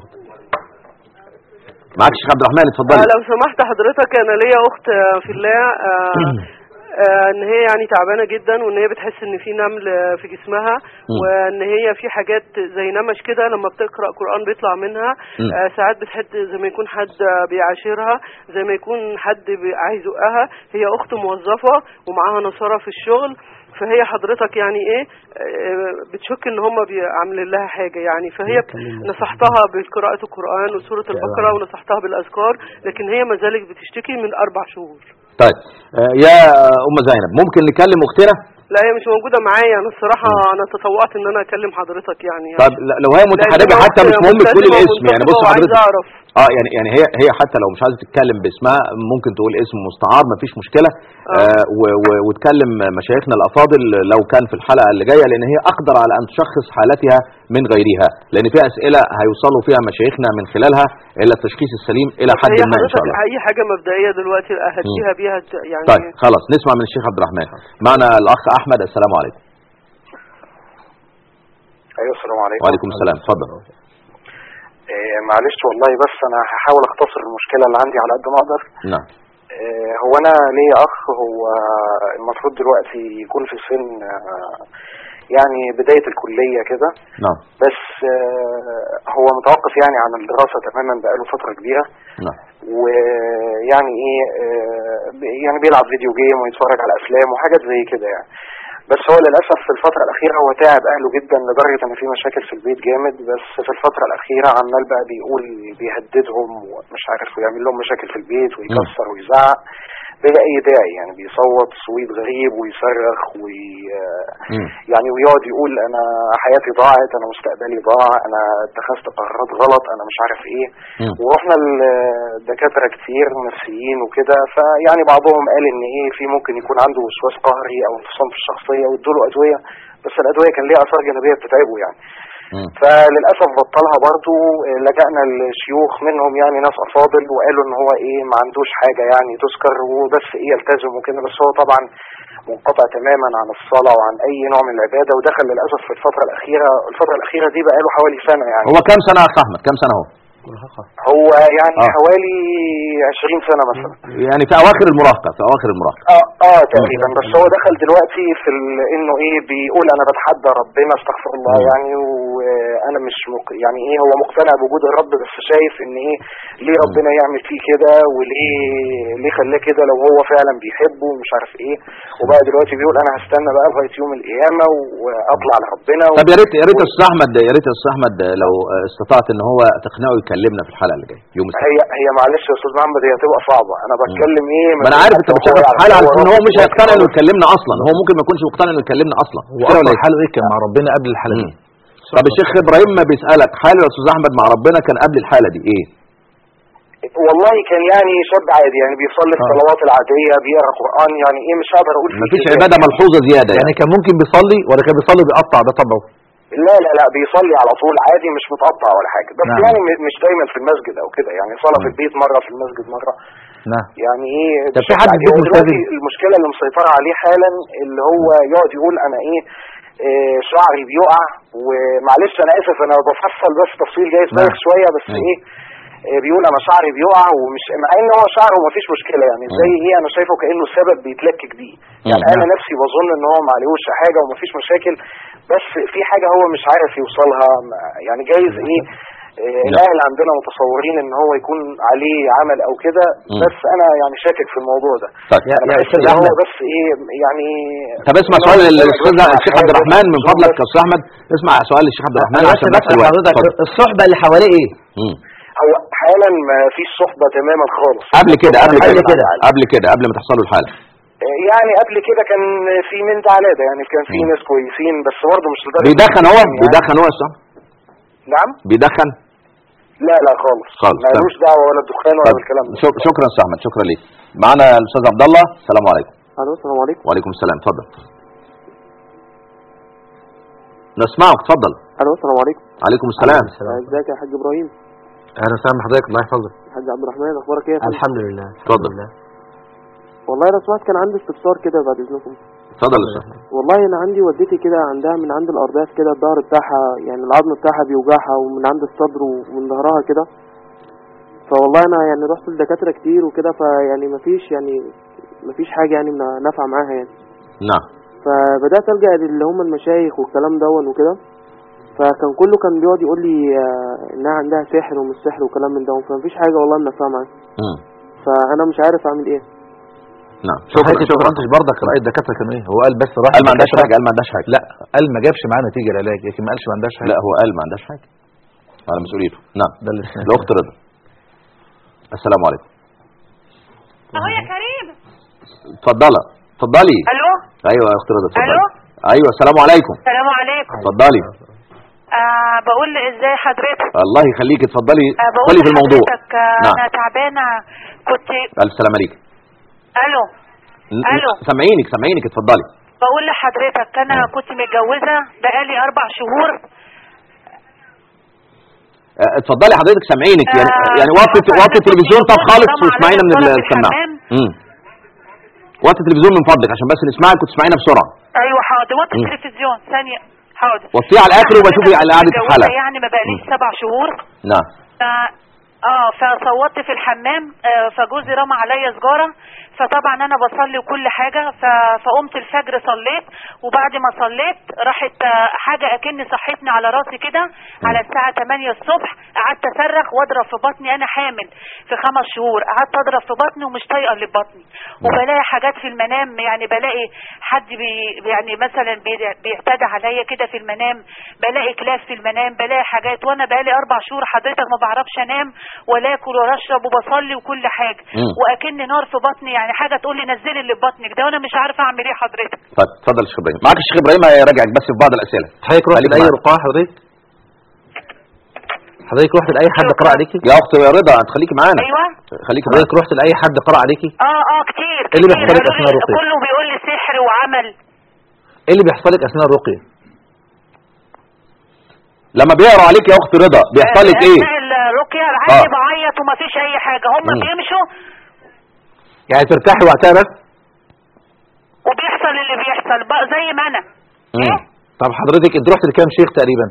معاك الشيخ عبد الرحمن آه اتفضلي لو سمحت حضرتك انا ليا اخت آه، في الله آه آه ان هي يعني تعبانه جدا وان هي بتحس ان في نمل آه، في جسمها وان هي في حاجات زي نمش كده لما بتقرا قران بيطلع منها مم. آه ساعات بتحس زي ما يكون حد آه، بيعاشرها زي ما يكون حد بي- عايز يزقها هي اخت موظفه ومعاها نصارى في الشغل فهي حضرتك يعني ايه آه، بتشك ان هم عاملين لها حاجه يعني فهي نصحتها بقراءه القران وسوره البقره ونصحتها بالاذكار لكن هي ما زالت بتشتكي من اربع شهور طيب آه، يا ام زينب ممكن نكلم اختنا لا هي مش موجوده معايا انا الصراحه انا تطوعت ان انا اكلم حضرتك يعني, يعني طب ل- لو هي متحرجه لأن حتى أنا مش مهم تقول ملتزمة الاسم يعني بص ومنتقبة وعايزة حضرتك اعرف اه يعني يعني هي هي حتى لو مش عايزه تتكلم باسمها ممكن تقول اسم مستعار مفيش مشكله آه و- و- وتكلم مشايخنا الافاضل لو كان في الحلقه اللي جايه لان هي اقدر على ان تشخص حالتها من غيرها لان في اسئله هيوصلوا فيها مشايخنا من خلالها الى التشخيص السليم الى حد هي ما ان شاء حضرتك الله اي حاجه مبدئيه دلوقتي اهديها بيها ت- يعني طيب خلاص نسمع من الشيخ عبد الرحمن معنا الاخ احمد السلام عليكم ايوه السلام عليكم وعليكم السلام اتفضل إيه معلش والله بس انا هحاول اختصر المشكله اللي عندي على قد ما اقدر نعم إيه هو انا ليا اخ هو المفروض دلوقتي يكون في سن آه، يعني بدايه الكليه كده نعم بس آه، هو متوقف يعني عن الدراسه تماما بقاله فتره كبيره نعم ويعني ايه آه، ب- يعني بيلعب فيديو جيم ويتفرج على افلام وحاجات زي كده يعني بس هو للاسف في الفتره الاخيره هو تعب اهله جدا لدرجه ان في مشاكل في البيت جامد بس في الفتره الاخيره عمال بقى بيقول بيهددهم ومش عارف ويعمل لهم مشاكل في البيت ويكسر ويزعق بلا اي داعي يعني بيصوت صويت غريب ويصرخ وي مم. يعني ويقعد يقول انا حياتي ضاعت انا مستقبلي ضاع انا اتخذت قرارات غلط انا مش عارف ايه مم. ورحنا لدكاتره كتير نفسيين وكده فيعني بعضهم قال ان ايه في ممكن يكون عنده وسواس قهري او انفصام في الشخصيه وادوا له ادويه بس الادويه كان ليها اثار جانبيه بتتعبه يعني مم. فللاسف بطلها برضو لجأنا لشيوخ منهم يعني ناس افاضل وقالوا ان هو ايه ما عندوش حاجه يعني تذكر وبس ايه يلتزم وكده بس هو طبعا منقطع تماما عن الصلاه وعن اي نوع من العباده ودخل للاسف في الفتره الاخيره الفتره الاخيره دي بقى له حوالي سنه يعني هو كام سنه يا اخ احمد كام سنه هو هو يعني آه. حوالي 20 سنه مثلا يعني في اواخر المراهقه في اواخر المراهقه اه اه تقريبا بس هو دخل دلوقتي في ال- انه ايه بيقول انا بتحدى ربنا استغفر الله مم. يعني وانا مش مق... يعني ايه هو مقتنع بوجود الرب بس شايف ان ايه ليه ربنا يعمل فيه كده وليه ليه خلاه كده لو هو فعلا بيحبه ومش عارف ايه وبقى دلوقتي بيقول انا هستنى بقى لغايه يوم القيامه واطلع لربنا و... طب يا ريت يا ريت يا استاذ احمد يا ريت يا استاذ احمد لو استطعت ان هو تقنعه يكلمنا في الحلقه اللي جايه يوم السبت هي هي معلش يا استاذ محمد هي هتبقى صعبه انا بتكلم ايه ما انا عارف انت هو بتشغل في يعني حاله على هو أساس ان هو رب مش هيقتنع انه خالص. يكلمنا اصلا هو ممكن ما يكونش مقتنع انه يكلمنا اصلا هو كده ولا اصلا إيه؟ حاله ايه كان مع ربنا قبل الحاله دي مم. طب الشيخ ابراهيم ما بيسالك حاله يا استاذ احمد مع ربنا كان قبل الحاله دي ايه والله كان يعني شاب عادي يعني بيصلي الصلوات العاديه بيقرا قران يعني ايه مش هقدر اقول فيه مفيش كده. عباده ملحوظه زياده يعني يعني كان ممكن بيصلي ولا كان بيصلي بيقطع ده طبعه لا لا لا بيصلي على طول عادي مش متقطع ولا حاجه بس نعم. يعني م- مش دايما في المسجد او كده يعني صلاه في البيت مره في المسجد مره نعم يعني ايه طب في بشكل حد عادي. في هو البيت دلوقتي ملتزم؟ المشكله اللي مسيطره عليه حالا اللي هو يقعد يقول انا ايه إيه شعري بيقع ومعلش انا اسف انا بفصل بس تفصيل جاي صغير نعم. شويه بس نعم. ايه إيه بيقول انا شعري بيقع ومش مع ان هو شعره ما فيش مشكله يعني زي ايه انا شايفه كانه سبب بيتلكك بيه يعني مم. انا نفسي بظن ان هو ما عليهوش حاجه وما فيش مشاكل بس في حاجه هو مش عارف يوصلها ما- يعني جايز ايه إيه، الاهل عندنا متصورين ان هو يكون عليه عمل او كده مم. بس انا يعني شاكك في الموضوع ده طيب يا- انا يا بحس أستاذ ان هو أحمد. بس ايه يعني طب اسمع إن هو سؤال بيقول الاستاذ بس الشيخ عبد حاجة الرحمن من بس فضلك بس يا استاذ احمد اسمع سؤال الشيخ عبد الرحمن انا عشان بس بس بسأل الوقت حضرتك اتفضل. الصحبة اللي حواليه ايه؟ مم. هو حالا ما فيش صحبه تماما خالص قبل كده قبل قبل كده كده. قبل كده قبل ما تحصل له الحاله آه، يعني قبل كده كان في من ده على ده يعني كان في مم. ناس كويسين بس برضه مش لدرجه بيدخن هو يعني. بيدخن هو يا أستاذ نعم بيدخن لا لا خالص خالص، مالوش دعوه ولا الدخان ولا بالكلام ده شك- شكرا استاذ احمد شكرا ليك معانا الاستاذ عبد الله السلام عليكم الو السلام عليكم وعليكم السلام اتفضل نسمعك اتفضل الو السلام عليكم عليكم السلام ازيك يا حاج ابراهيم اهلا وسهلا بحضرتك الله يحفظك حاج عبد الرحمن اخبارك ايه يا فندم؟ الحمد لله الحمد اتفضل. لله. والله لو سمحت كان عندي استفسار كده بعد اذنكم اتفضل يا استاذ والله انا عندي والدتي كده عندها من عند الارداف كده الظهر بتاعها يعني العظم بتاعها بيوجعها ومن عند الصدر ومن ظهرها كده فوالله انا يعني رحت لدكاتره كتير وكده فيعني مفيش يعني مفيش حاجه يعني من- نافعه معاها يعني نعم فبدات الجا اللي هم المشايخ والكلام دون وكده فكان كله كان بيقعد يقول لي آه، انها عندها سحر ومش سحر وكلام من ده فمفيش حاجه والله منفعه معاها مم. فانا مش عارف اعمل ايه نعم شكرا شكرا شكرا شكرا انت برضك رأي الدكاتره كانوا ايه هو قال بس راح قال ما عندهاش الدكاترة- حاجه قال ما عندهاش حاجه لا قال ما جابش معاه نتيجه العلاج لكن ما قالش ما عندهاش حاجه لا هو قال ما عندهاش حاجه على مسؤوليته نعم ده اللي سمعته. الاخت رضا السلام عليكم اهو يا كريم اتفضلي اتفضلي الو ايوه يا اخت رضا اتفضلي ألو؟ ايوه السلام عليكم السلام عليكم اتفضلي آه بقول ازاي حضرتك الله يخليك اتفضلي آه بقول اتفضلي في الموضوع لحضرتك آه نعم. انا تعبانه كنت الف سلام عليك الو ن- ألو. سامعينك سامعينك اتفضلي بقول لحضرتك انا كنت متجوزه بقالي اربع شهور اه، اتفضلي حضرتك سامعينك يعني آه، يعني وطي حضرتك وطي التلفزيون طب كنت خالص مغمى واسمعينا من عليا في السماعه الحمام. امم وطي التلفزيون من فضلك عشان بس نسمعك وتسمعينا بسرعه ايوه حاضر وطي مم. التلفزيون ثانيه حاضر وطيه على الاخر وبشوف على قعده متجوزة الحلقه يعني ما بقاليش سبع شهور نعم ف- اه فصوتت في الحمام آه فجوزي رمى عليا سجاره فطبعا انا بصلي وكل حاجه ف- فقمت الفجر صليت وبعد ما صليت راحت آه، حاجه اكني صحتني على راسي كده على الساعه 8 الصبح قعدت اصرخ واضرب في بطني انا حامل في خمس شهور قعدت اضرب في بطني ومش طايقه اللي في بطني وبلاقي حاجات في المنام يعني بلاقي حد بي يعني مثلا بي- بيعتدى عليا كده في المنام بلاقي كلاب في المنام بلاقي حاجات وانا بقالي اربع شهور حضرتك ما بعرفش انام ولا اكل ولا اشرب وبصلي وكل حاجه مم. واكن نار في بطني يعني حاجه تقول لي نزلي اللي في بطنك ده وانا مش عارفه اعمل ايه حضرتك طيب اتفضل يا شيخ ابراهيم معاك الشيخ ابراهيم هيراجعك بس في بعض الاسئله حضرتك رحت خليك لاي معانا. رقاع حضرتك حضرتك رحت لاي حد شكرا. قرأ عليكي يا اخت يا رضا انت خليكي معانا ايوه خليكي معانا حضرتك رحت لاي حد قرأ عليكي اه اه كتير إيه اللي كتير. بيحصل لك قالوا لي- أثناء الرقية؟ كله بيقول لي سحر وعمل ايه اللي بيحصل لك اثناء الرقيه لما بيقروا عليك يا اخت رضا بيحصل لك ايه اثناء الرقيه عادي آه. بعيط وما فيش اي حاجه هم مم. بيمشوا يعني ترتاحي وقتها بس وبيحصل اللي بيحصل بقى زي ما انا مم. ايه طب حضرتك انت رحت لكام شيخ تقريبا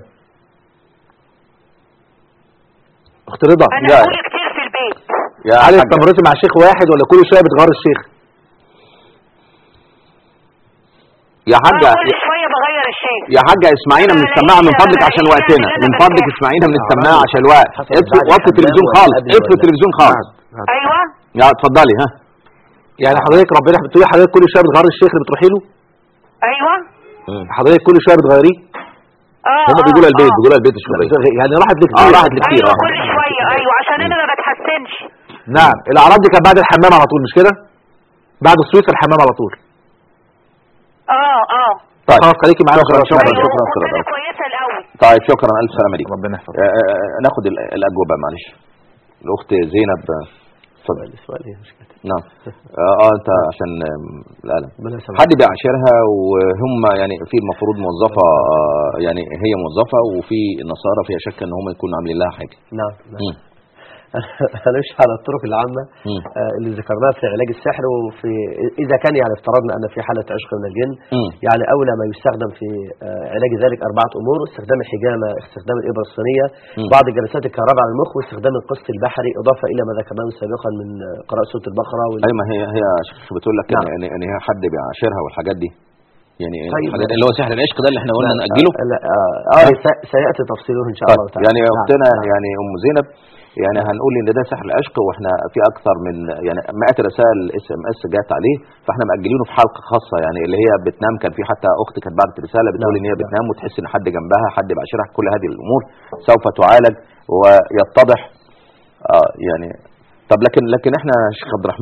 اخت رضا انا لا. بقول كتير في البيت يا هل حاجة. استمرتي مع شيخ واحد ولا كل شويه بتغير الشيخ يا انا حاجه كل شويه بغير الشيء يا حاجه اسمعينا من لا، لا، السماعه من لا، فضلك لا، عشان لا، وقتنا لا، لا، من لا، فضلك لا. اسمعينا من آه، السماعه بعد- عشان الوقت حصل اطفي بعد وطي الحمام التلفزيون ولا خالص قبل اطفي ولا- التلفزيون خالص ايوه يا اتفضلي ها يعني حضرتك ربنا بتقولي حضرتك كل شويه بتغير الشيخ اللي بتروحي له ايوه حضرتك كل شويه بتغيريه اه هم آه، بيقولوا البيت آه. بيقولوا البيت يا شيخ ابراهيم يعني راحت لك اه راحت لي كتير ايوه اه كل شويه ايوه عشان انا ما بتحسنش نعم الاعراض دي كانت بعد الحمام على طول مش كده بعد الصويت الحمام على طول اه اه طيب خلاص خليكي معانا شكرا وخلاص. شكرا ايوه شكرا كنت انا شكرا كويسه الاول طيب شكرا الف سلامه ليك ربنا يحفظك آه، آه، آه، ناخد ال- الاجوبه معلش الاخت زينب آه، اتفضل السؤال ايه مش كده نعم اه آه، انت عشان آم، القلم ربنا يسامحك. حد بيعاشرها وهم يعني في المفروض موظفه آه، يعني هي موظفه وفي نصارى فيها شك ان هم يكونوا عاملين لها حاجه نعم نعم مم. هنمشي على الطرق العامة مم. آه، اللي ذكرناها في علاج السحر وفي إذا كان يعني افترضنا أن في حالة عشق من الجن مم. يعني أولى ما يستخدم في آه، علاج ذلك أربعة أمور استخدام الحجامة استخدام الإبرة الصينية مم. بعض جلسات الكهرباء على المخ واستخدام القسط البحري إضافة إلى ما ذكرناه سابقا من آه، قراءة سورة البقرة وال... ايوه ما هي هي شيخ بتقول لك نعم. ان ان هي حد بيعاشرها والحاجات دي يعني طيب. الحاجات اللي هو سحر العشق ده اللي احنا قلنا لا، ناجله آه، لا آه, آه سي- سيأتي تفصيله إن شاء الله طيب تعالى يعني نعم، اختنا نعم. يعني ام زينب يعني هنقول ان ده سحر العشق واحنا في اكثر من يعني مئات الرسائل اس ام اس جات عليه فاحنا مأجلينه في حلقه خاصه يعني اللي هي بتنام كان في حتى اخت كانت بعتت رساله بتقول نعم، ان هي نعم. بتنام وتحس ان حد جنبها حد بيعاشرها كل هذه الامور سوف تعالج ويتضح اه يعني طب لكن لكن احنا يا شيخ عبد الرحمن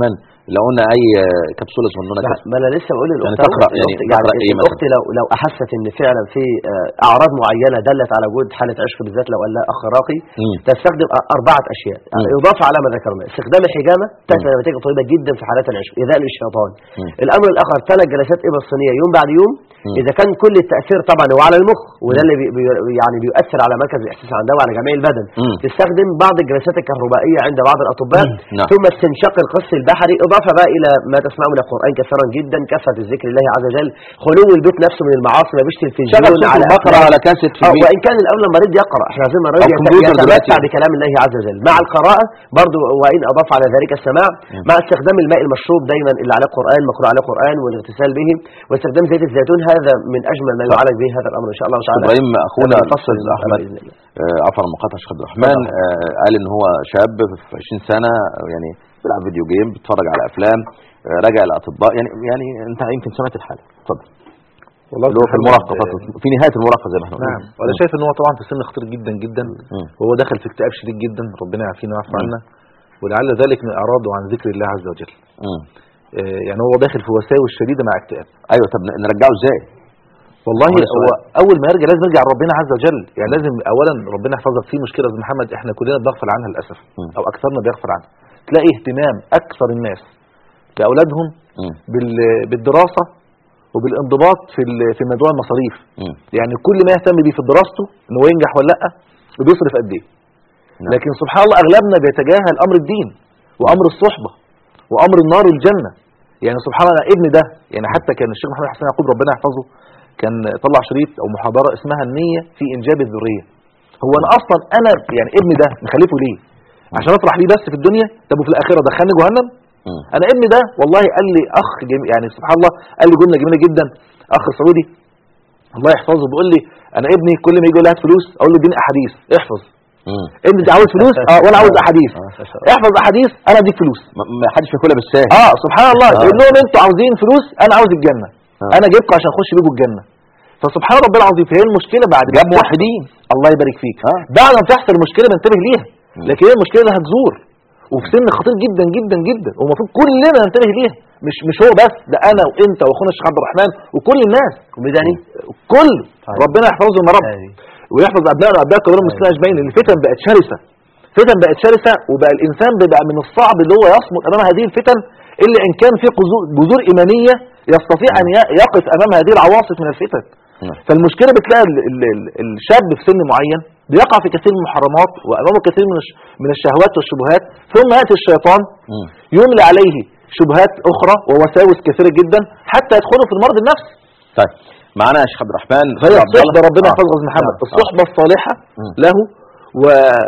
لو قلنا اي كبسوله صغنونه ما كده ما انا لسه بقول للاخت يعني تقرأ- يعني الأخت- تقرأ إيه مثلا؟ الاخت لو لو احست ان فعلا في آه، اعراض معينه دلت على وجود حاله عشق بالذات لو قال لها اخ راقي مم. تستخدم أ- اربعه اشياء مم. اضافه على ما ذكرنا استخدام الحجامه تاتي نتيجه طيبه جدا في حالات العشق ايذاء للشيطان مم. الامر الاخر ثلاث جلسات ابر الصينيه يوم بعد يوم مم. اذا كان كل التاثير طبعا هو على المخ وده اللي بي بي- يعني بيؤثر على مركز الاحساس عندها وعلى جميع البدن مم. تستخدم بعض الجلسات الكهربائيه عند بعض الاطباء نعم. ثم استنشاق القص البحري اضافه بقى الى ما تسمعه من القران كثيرا جدا كثره الذكر الله عز وجل خلو البيت نفسه من المعاصي ما فيش شغل تلفزيون صوت على البقره أفلام. على كاسيت في آه، البيت وان كان الاول المريض يقرا احنا عايزين المريض أو يت- كمبيوتر يتمتع دلوقتي. بكلام الله عز وجل مع القراءه برضو وان اضاف على ذلك السماع مع استخدام الماء المشروب دايما اللي عليه قران مقروء عليه قران والاغتسال به واستخدام زيت الزيتون هذا من اجمل ما يعالج به هذا الامر ان شاء الله تعالى ابراهيم اخونا هذا يفصل الاستاذ احمد بإذن الله. آه، عفوا المقاطعه شيخ عبد الرحمن آه، قال ان هو شاب في 20 سنه يعني بيلعب فيديو جيم بيتفرج على افلام آه، راجع الاطباء يعني يعني انت يمكن سمعت الحاله اتفضل والله اللي هو في محمد، المراهقه آه، فترة في نهايه المراهقه زي ما احنا قلنا نعم وانا شايف ان هو طبعا في سن خطير جدا جدا مم. وهو داخل في اكتئاب شديد جدا ربنا يعافينا ويعفو مم. عنا ولعل ذلك من اعراضه عن ذكر الله عز وجل مم. آه، يعني هو داخل في وساوس شديده مع اكتئاب ايوه طب ن- نرجعه ازاي؟ والله هو ده هو السؤال. اول ما يرجع لازم يرجع لربنا عز وجل يعني لازم اولا ربنا يحفظك في مشكله يا أستاذ محمد احنا كلنا بنغفل عنها للاسف مم. او اكثرنا بيغفل عنها تلاقي اهتمام اكثر الناس باولادهم مم. بال- بالدراسه وبالانضباط في ال- في موضوع المصاريف مم. يعني كل ما يهتم بيه في دراسته ان هو ينجح ولا لا وبيصرف قد ايه نعم. لكن سبحان الله اغلبنا بيتجاهل امر الدين وامر الصحبه وامر النار والجنه يعني سبحان الله ابني ده يعني حتى كان الشيخ محمد حسين يعقوب ربنا يحفظه كان طلع شريط او محاضره اسمها النيه في انجاب الذريه هو انا اصلا انا يعني ابني ده مخلفه ليه عشان اطرح ليه بس في الدنيا طب وفي الاخره دخلني جهنم مم. انا ابني ده والله قال لي اخ جميل يعني سبحان الله قال لي جمله جميله جدا اخ سعودي الله يحفظه بيقول لي انا ابني كل ما يجي يقول لي هات فلوس اقول له اديني احاديث احفظ مم. ابني انت عاوز فلوس اه وانا عاوز احاديث آه، ما شاء الله. احفظ احاديث انا اديك فلوس ما- ما حدش بياكلها بالساهل اه سبحان الله آه. يقول لهم انتوا عاوزين فلوس انا عاوز الجنه آه. انا جايبكم عشان اخش بيكم الجنه فسبحان ربنا العظيم فهي المشكله بعد جاب ما موحدين الله يبارك فيك آه. بعد ما تحصل المشكله بنتبه ليها مم. لكن هي المشكله اللي هتزور وفي سن خطير جدا جدا جدا والمفروض كلنا ننتبه ليها مش مش هو بس ده انا وانت واخونا الشيخ عبد الرحمن وكل الناس وبداني كل طيب. ربنا يحفظهم يا رب آمين. ويحفظ ابنائنا وابناء كبار المسلمين اجمعين لان الفتن بقت شرسه فتن بقت شرسه وبقى الانسان بيبقى من الصعب اللي هو يصمد امام هذه الفتن الا ان كان في قذور- بذور ايمانيه يستطيع ان ي- يقف امام هذه العواصف من الفتن نعم. فالمشكله بتلاقي ال- ال- ال- الشاب في سن معين بيقع في كثير من المحرمات وامامه كثير من الش- من الشهوات والشبهات ثم ياتي الشيطان مم. يملى عليه شبهات اخرى ووساوس كثيره جدا حتى يدخله في المرض النفسي طيب معانا يا شيخ عبد الرحمن فهي أستاذ عبد الصحبه الله. ربنا آه. يحفظك يا محمد آه. الصحبه الصالحه مم. له و...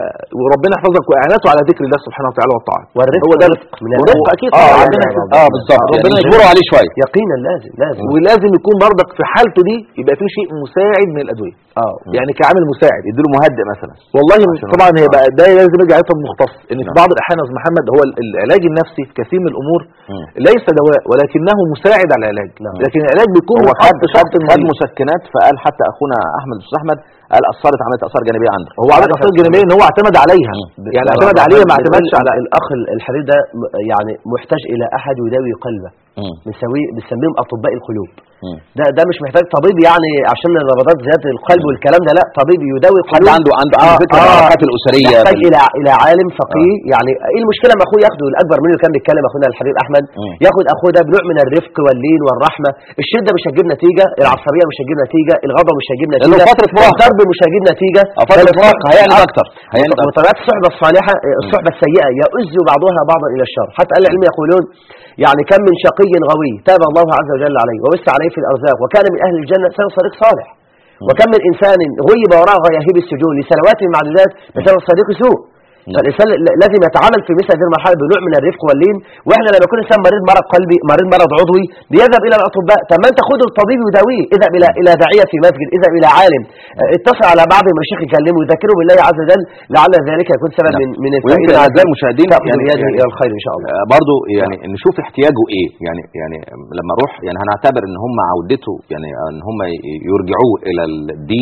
وربنا يحفظك واعانته على ذكر الله سبحانه وتعالى والطاعه والرفق هو ده والرفق من والرفق الأول. اكيد اه طبعاً. ربنا ربنا اه بالظبط يعني ربنا يجبروا عليه شويه يقينا لازم لازم ولازم يكون برضك في حالته دي يبقى في شيء مساعد من الادويه اه يعني كعامل مساعد يديله مهدئ مثلا والله عشان طبعا هي هو- بقى ده لازم يرجع لطب مختص ان في نعم. بعض الاحيان يا استاذ محمد هو ال- العلاج النفسي في كثير من الامور مم. ليس دواء ولكنه مساعد على العلاج نعم. لكن العلاج بيكون هو من خد خط شخص خد خد المريض مسكنات فقال حتى اخونا احمد استاذ احمد قال اثرت عملت اثار جانبيه عنده هو عمل اثار جانبيه ان هو اعتمد عليها مم. يعني لا، اعتمد لا، عليها ما بنقول اعتمدش على الاخ الحرير ده م- يعني محتاج الى احد يداوي قلبه مم. بنسويه بنسميهم اطباء القلوب مم. ده ده مش محتاج طبيب يعني عشان نبضات زياده القلب والكلام ده لا طبيب يداوي حد قلوب عنده عنده عنده فكره عن العلاقات الاسريه يحتاج بال- الى الى عالم فقيه يعني ايه المشكله ما اخوه ياخده الاكبر منه اللي كان بيتكلم اخونا الحبيب احمد مم. ياخد اخوه ده بنوع من الرفق واللين والرحمه الشده مش هتجيب نتيجه العصبيه مش هتجيب نتيجه الغضب مش هيجيب لأنه نتيجه فترة مراهقة. الضرب مش هيجيب نتيجه آه، فترة بل مراهقة هيعند أكتر هيعند أكتر وطبيعه الصحبه الصالحه الصحبه السيئه يؤز بعضها بعضا الى الشر حتى اهل العلم يقولون يعني كم من شقي غوي تاب الله عز وجل عليه ووسع عليه في الارزاق وكان من اهل الجنه سنه صديق صالح وكم من انسان غيب وراء غياهب السجون لسنوات معدودات بسبب صديق سوء فالانسان ل- لازم يتعامل في مثل هذه المرحله بنوع من الرفق واللين واحنا لما يكون انسان مريض مرض قلبي مريض مرض عضوي بيذهب الى الاطباء طب ما انت خد الطبيب يداويه اذهب الى الى داعيه في مسجد اذهب الى عالم اه، اتصل على بعض المشايخ يكلمه يذكره بالله عز وجل لعل ذلك يكون سبب نعم. من من ويمكن الفائده اعزائي المشاهدين تأخذ يعني, بيده يعني الى الخير ان شاء الله آه، برضو يعني نشوف احتياجه ايه يعني يعني لما اروح يعني هنعتبر ان هم عودته يعني ان هم ي- يرجعوه الى الدين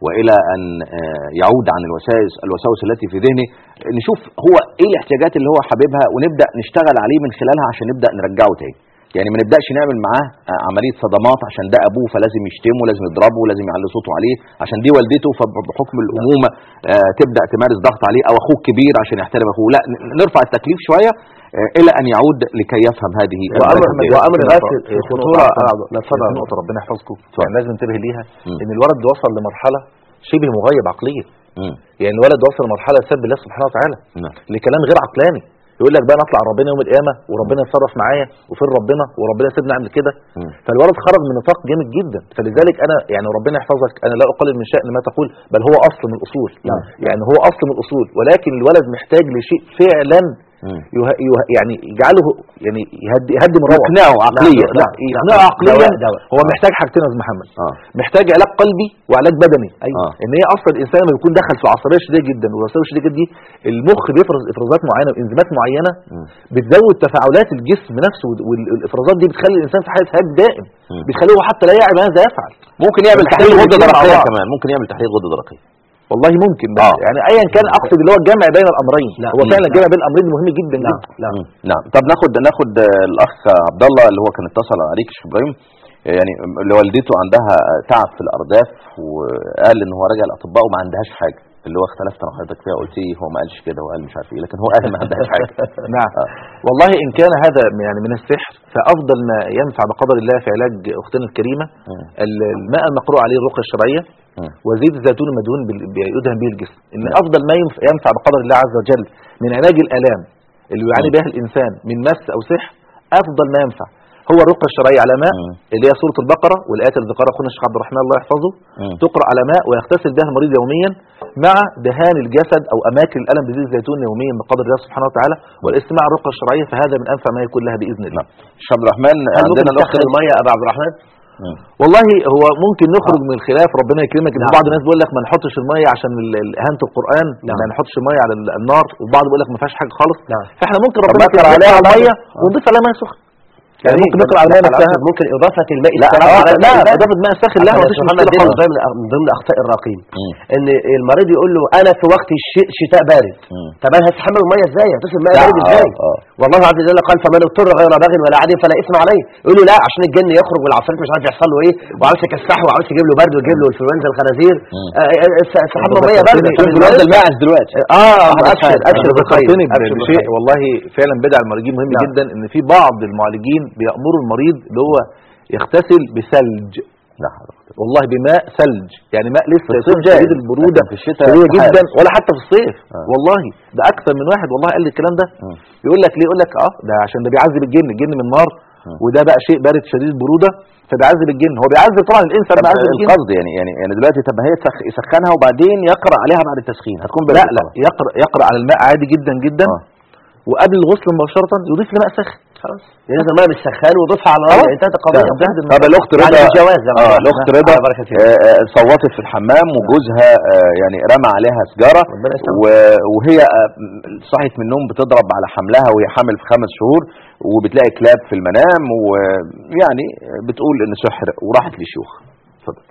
والى ان آه، يعود عن الوساوس الوساوس التي في ذهنه نشوف هو ايه الاحتياجات اللي هو حاببها ونبدا نشتغل عليه من خلالها عشان نبدا نرجعه تاني يعني ما نبداش نعمل معاه آه، عمليه صدمات عشان ده ابوه فلازم يشتمه لازم يضربه لازم يعلي صوته عليه عشان دي والدته فبحكم الامومه آه، تبدا تمارس ضغط عليه او اخوه كبير عشان يحترم اخوه لا ن- نرفع التكليف شويه آه، الى ان يعود لكي يفهم هذه وامر المشاكل. وامر في غايه نقطة- في في خطوره نقطة- أنا أعذر. لا في اتفضل نقطة ربنا يحفظكم اتفضل. يعني لازم ننتبه ليها مم. ان الولد وصل لمرحلة شبه مغيب عقليا مم. يعني الولد وصل لمرحلة سب الله سبحانه وتعالى نعم. لكلام غير عقلاني يقول لك بقى نطلع ربنا يوم القيامة وربنا يتصرف معايا وفين ربنا وربنا سيبني اعمل كده مم. فالولد خرج من نطاق جامد جدا فلذلك انا يعني ربنا يحفظك انا لا اقلل من شأن ما تقول بل هو اصل من الاصول نعم. يعني هو اصل من الاصول ولكن الولد محتاج لشيء فعلا مم. يه... يه... يعني يجعله يعني يهدي يهدي من روعه يقنعه عقليا لا يقنعه عقليا دواء- دواء. هو محتاج حاجتين يا استاذ محمد اه محتاج علاج قلبي وعلاج بدني أيوة. آه. ان هي اصلا الانسان لما بيكون دخل في عصبيه شديده جدا والعصبيه الشديده جدا دي المخ بيفرز افرازات معينه وانزيمات معينه مم. بتزود تفاعلات الجسم نفسه وال- والافرازات دي بتخلي الانسان في حاله هاج دائم مم. بتخليه هو حتى لا يعي ماذا يفعل ممكن يعمل محتاج تحليل غده يجمع درقيه بعض. كمان ممكن يعمل تحليل غده درقيه والله ممكن بس آه. يعني ايا كان اقصد اللي هو الجمع بين الامرين لا. هو فعلا لا. الجمع بين الامرين مهم جدا نعم جدا نعم مم. نعم طب ناخد ناخد آه، الاخ عبد الله اللي هو كان اتصل عليك يا شيخ ابراهيم آه، يعني اللي والدته عندها آه، تعب في الارداف وقال ان هو راجع الاطباء وما عندهاش حاجه اللي هو اختلفت انا وحضرتك فيها قلت لي هو ما قالش كده وقال مش عارف ايه لكن هو قال ما عندهاش حاجه نعم والله ان كان هذا يعني من السحر فافضل ما ينفع بقدر الله في علاج اختنا الكريمه مم. ال- الماء المقروء عليه الرقيه الشرعيه مم. وزيت الزيتون المدهون بال- بيدهن به الجسم ان نعم. افضل ما ينف- ينفع بقدر الله عز وجل من علاج الالام اللي يعاني بها الانسان من مس او سحر افضل ما ينفع هو الرقيه الشرعيه على ماء مم. اللي هي سوره البقره والايات اللي ذكرها اخونا الشيخ عبد الرحمن الله يحفظه مم. تقرا على ماء ويغتسل بها المريض يوميا مع دهان الجسد او اماكن الالم بزيت الزيتون يوميا بقدر الله سبحانه وتعالى والاستماع الرقيه الشرعيه فهذا من انفع ما يكون لها باذن الله نعم شيخ عبد الرحمن هل ممكن عندنا الاخت تسخن الميه يا ابو عبد الرحمن مم. والله هو ممكن نخرج من الخلاف ربنا يكرمك ان نعم. بعض الناس بيقول لك ما نحطش الميه عشان ال- ال- اهانه القران نعم. ما نحطش الميه على ال- النار والبعض بيقول لك ما فيهاش حاجه خالص نعم. فاحنا ممكن طب ربنا نقرأ يكرم عليها عليها مية؟ ميه ونضيف عليها ميه سخنه يعني ممكن نقرا على الميه نفسها ممكن اضافه الماء لا الساخن آه، على لا الماء اضافه ماء ساخن لا أحمد مفيش محمد مشكله دي خالص من ضمن من ضمن اخطاء الراقين مم. ان المريض يقول له انا في وقت الش- شتاء بارد مم. طب انا هستحمل الميه ازاي هتصل الميه لا، بارد ازاي آه، آه. والله عز وجل قال فمن اضطر غير باغ ولا عاد فلا اثم عليه يقول له لا عشان الجن يخرج والعفاريت مش عارف يحصل له ايه وعاوز يكسحه وعاوز يجيب له برد ويجيب له انفلونزا الخنازير مم. آه، آه، آه، استحمل ميه بارده فكرتني- طب الواد المريض- الماعز دلوقتي اه أحمد ابشر حاج. ابشر بالخير فكرتني ابشر بشيء بالخير والله فعلا بدع المعالجين مهم نعم. جدا ان في بعض المعالجين بيامروا المريض اللي هو يغتسل بثلج لا حول ولا قوة. والله بماء ثلج يعني ماء لسه في الصيف يكون جائز، شديد البروده لكن في الشتاء شديده استحالة. جدا ولا حتى في الصيف آه. والله ده اكثر من واحد والله قال لي الكلام ده مم. يقول لك ليه يقول لك اه ده عشان ده بيعذب الجن الجن من النار مم. وده بقى شيء بارد شديد البروده فبيعذب الجن هو بيعذب طبعا الانس طب لما بيعذب الجن القصد يعني يعني يعني دلوقتي طب هي تسخ- يسخنها وبعدين يقرا عليها بعد التسخين هتكون لا باردة لا طبعا. يقرا يقرا على الماء عادي جدا جدا آه. وقبل الغسل مباشره يضيف لماء سخن خلاص ينزل الميه بالسخان ويضيفها على خلاص. الارض انتهت القضيه لا، انتهت طب الاخت يعني رضا الجواز زي ما اه قلنا. الاخت على رضا بركة الله. آه، آه، صوتت في الحمام وجوزها آه، يعني رمى عليها سجاره ربنا يسلمك. و- وهي آه، صحت من النوم بتضرب على حملها وهي حامل في خمس شهور وبتلاقي كلاب في المنام ويعني بتقول ان سحر وراحت لشيوخ اتفضل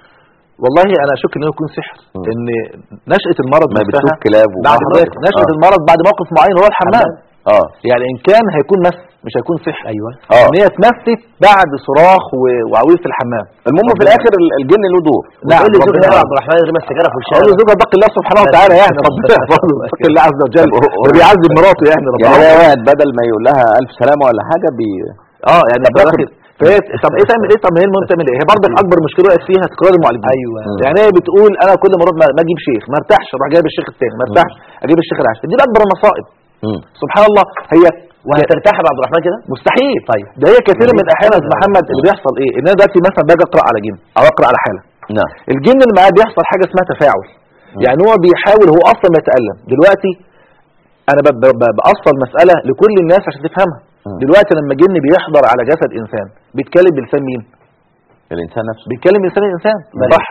والله انا اشك انه يكون سحر مم. ان نشاه المرض ما نفسها بتشوف كلاب بعد وما موقف حضرتك. نشاه آه. المرض بعد موقف معين هو الحمام اه يعني ان كان هيكون مس مش هيكون سحر ايوه اه ان هي اتمست بعد صراخ و- وعويل في الحمام المهم في الاخر ال- الجن له دور نعم، تقول لي زوجها ربنا- يا عبد الرحمن رمى السجاره في اقول الشارع له زوجها اتق الله سبحانه وتعالى يعني ربنا يحفظه اتق الله عز وجل طب هو- ده بيعذب مراته يعني ربنا يعني هو واحد بدل ما يقول لها الف سلامه ولا حاجه بي اه يعني طب في ياخد- الاخر فهي طب ايه تعمل ايه طب ما هي المهم تعمل ايه هي برضك اكبر مشكله وقعت فيها تكرار المعالجين ايوه يعني هي بتقول انا كل مرض ما ما اجيب شيخ ما ارتاحش اروح جايب الشيخ الثاني ما ارتاحش اجيب الشيخ العاشر دي اكبر المصائب مم. سبحان الله هي وهترتاح يا عبد الرحمن كده مستحيل طيب. ده هي كثير من الاحيان يا أستاذ محمد اللي بيحصل ايه ان انا دلوقتي مثلا باجي اقرا على جن او اقرا على حاله نعم الجن اللي معاه بيحصل حاجه اسمها تفاعل يعني هو بيحاول هو اصلا بيتالم دلوقتي انا ب- ب- ب- باصل مساله لكل الناس عشان تفهمها مم. دلوقتي لما جن بيحضر على جسد انسان بيتكلم بلسان مين الانسان نفسه بيتكلم بلسان الانسان صح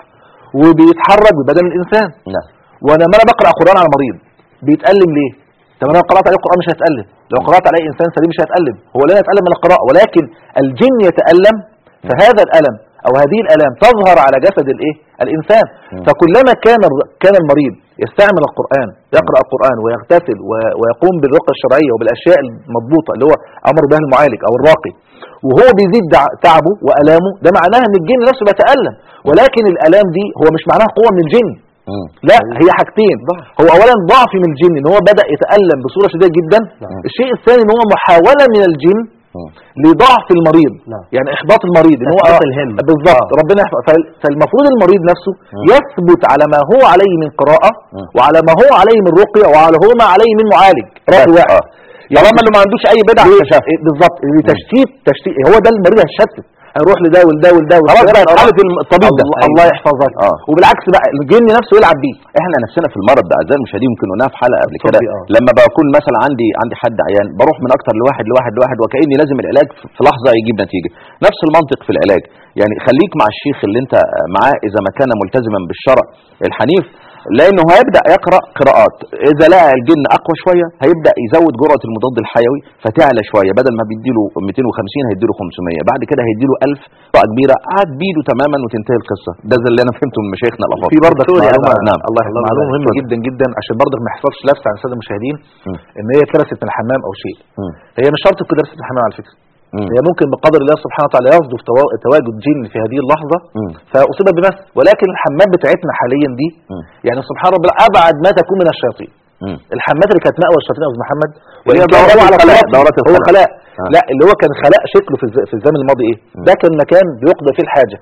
وبيتحرك ببدن الانسان نعم وانا لما انا بقرا قران على مريض بيتالم ليه طب انا لو قرات عليه قران مش هيتالم لو قرات عليه انسان سليم مش هيتالم هو لا يتالم من القراءه ولكن الجن يتالم فهذا الالم او هذه الالام تظهر على جسد الايه الانسان مم. فكلما كان الر- كان المريض يستعمل القران يقرا القران ويغتسل و- ويقوم بالرقيه الشرعيه وبالاشياء المضبوطه اللي هو امر بها المعالج او الراقي وهو بيزيد دع- تعبه والامه ده معناها ان الجن نفسه بيتالم ولكن الالام دي هو مش معناها قوه من الجن مم. لا هي حاجتين هو اولا ضعف من الجن ان هو بدا يتالم بصوره شديده جدا نعم. الشيء الثاني ان هو محاوله من الجن مم. لضعف المريض نعم. يعني احباط المريض ان هو تثبيت الهم. بالظبط آه. ربنا يحفظ فال- فالمفروض المريض نفسه مم. يثبت على ما هو عليه من قراءه مم. وعلى ما هو عليه من رقيه وعلى هو ما عليه من معالج راي بس، واحد آه. طالما انه ما عندوش اي بدع ليه؟ اكتشاف إيه بالظبط تشتيت تشتيت هو ده المريض هيتشتت هنروح لده ولده ولده خلاص ولده. بقت حاله الطبيب ده الله, الله يحفظك آه. وبالعكس بقى الجن نفسه يلعب بيه احنا نفسنا في المرض ده اعزائي المشاهدين يمكن قلناها في حلقه قبل كده اتفضل، آه. لما بكون مثلا عندي عندي حد عيان بروح من اكتر لواحد لواحد لواحد وكاني لازم العلاج في في لحظه يجيب نتيجه نفس المنطق في العلاج يعني خليك مع الشيخ اللي انت معاه اذا ما كان ملتزما بالشرع الحنيف لانه هيبدا يقرا قراءات اذا لقى الجن اقوى شويه هيبدا يزود جرعه المضاد الحيوي فتعلى شويه بدل ما بيديله 250 هيديله 500 بعد كده هيديله 1000 قطعه كبيره قعد بيده تماما وتنتهي القصه ده زي اللي انا فهمته من مشايخنا الافاضل في برضك دكتور يا معلومه أبا- نعم الله الله معلومه يبارك مهمه فيك. جدا جدا عشان برضك ما يحصلش لبس عن الساده المشاهدين مم. ان هي اتلبست من الحمام او شيء مم. هي مش شرط تكون لبست من الحمام على فكره مم. هي ممكن بقدر الله سبحانه وتعالى يصدف توا- تواجد جن في هذه اللحظه مم. فاصيب بمس ولكن الحمام بتاعتنا حاليا دي مم. يعني سبحان ربنا ابعد ما تكون من الشياطين مم. الحمامات اللي كانت مأوى الشياطين يا استاذ محمد اللي هي وإن كان دورات هو على الخلاء، خلاء دورات هو الخلاء. خلاء آه. لا اللي هو كان خلاء شكله في الز- في الزمن الماضي ايه ده كان مكان بيقضى فيه الحاجه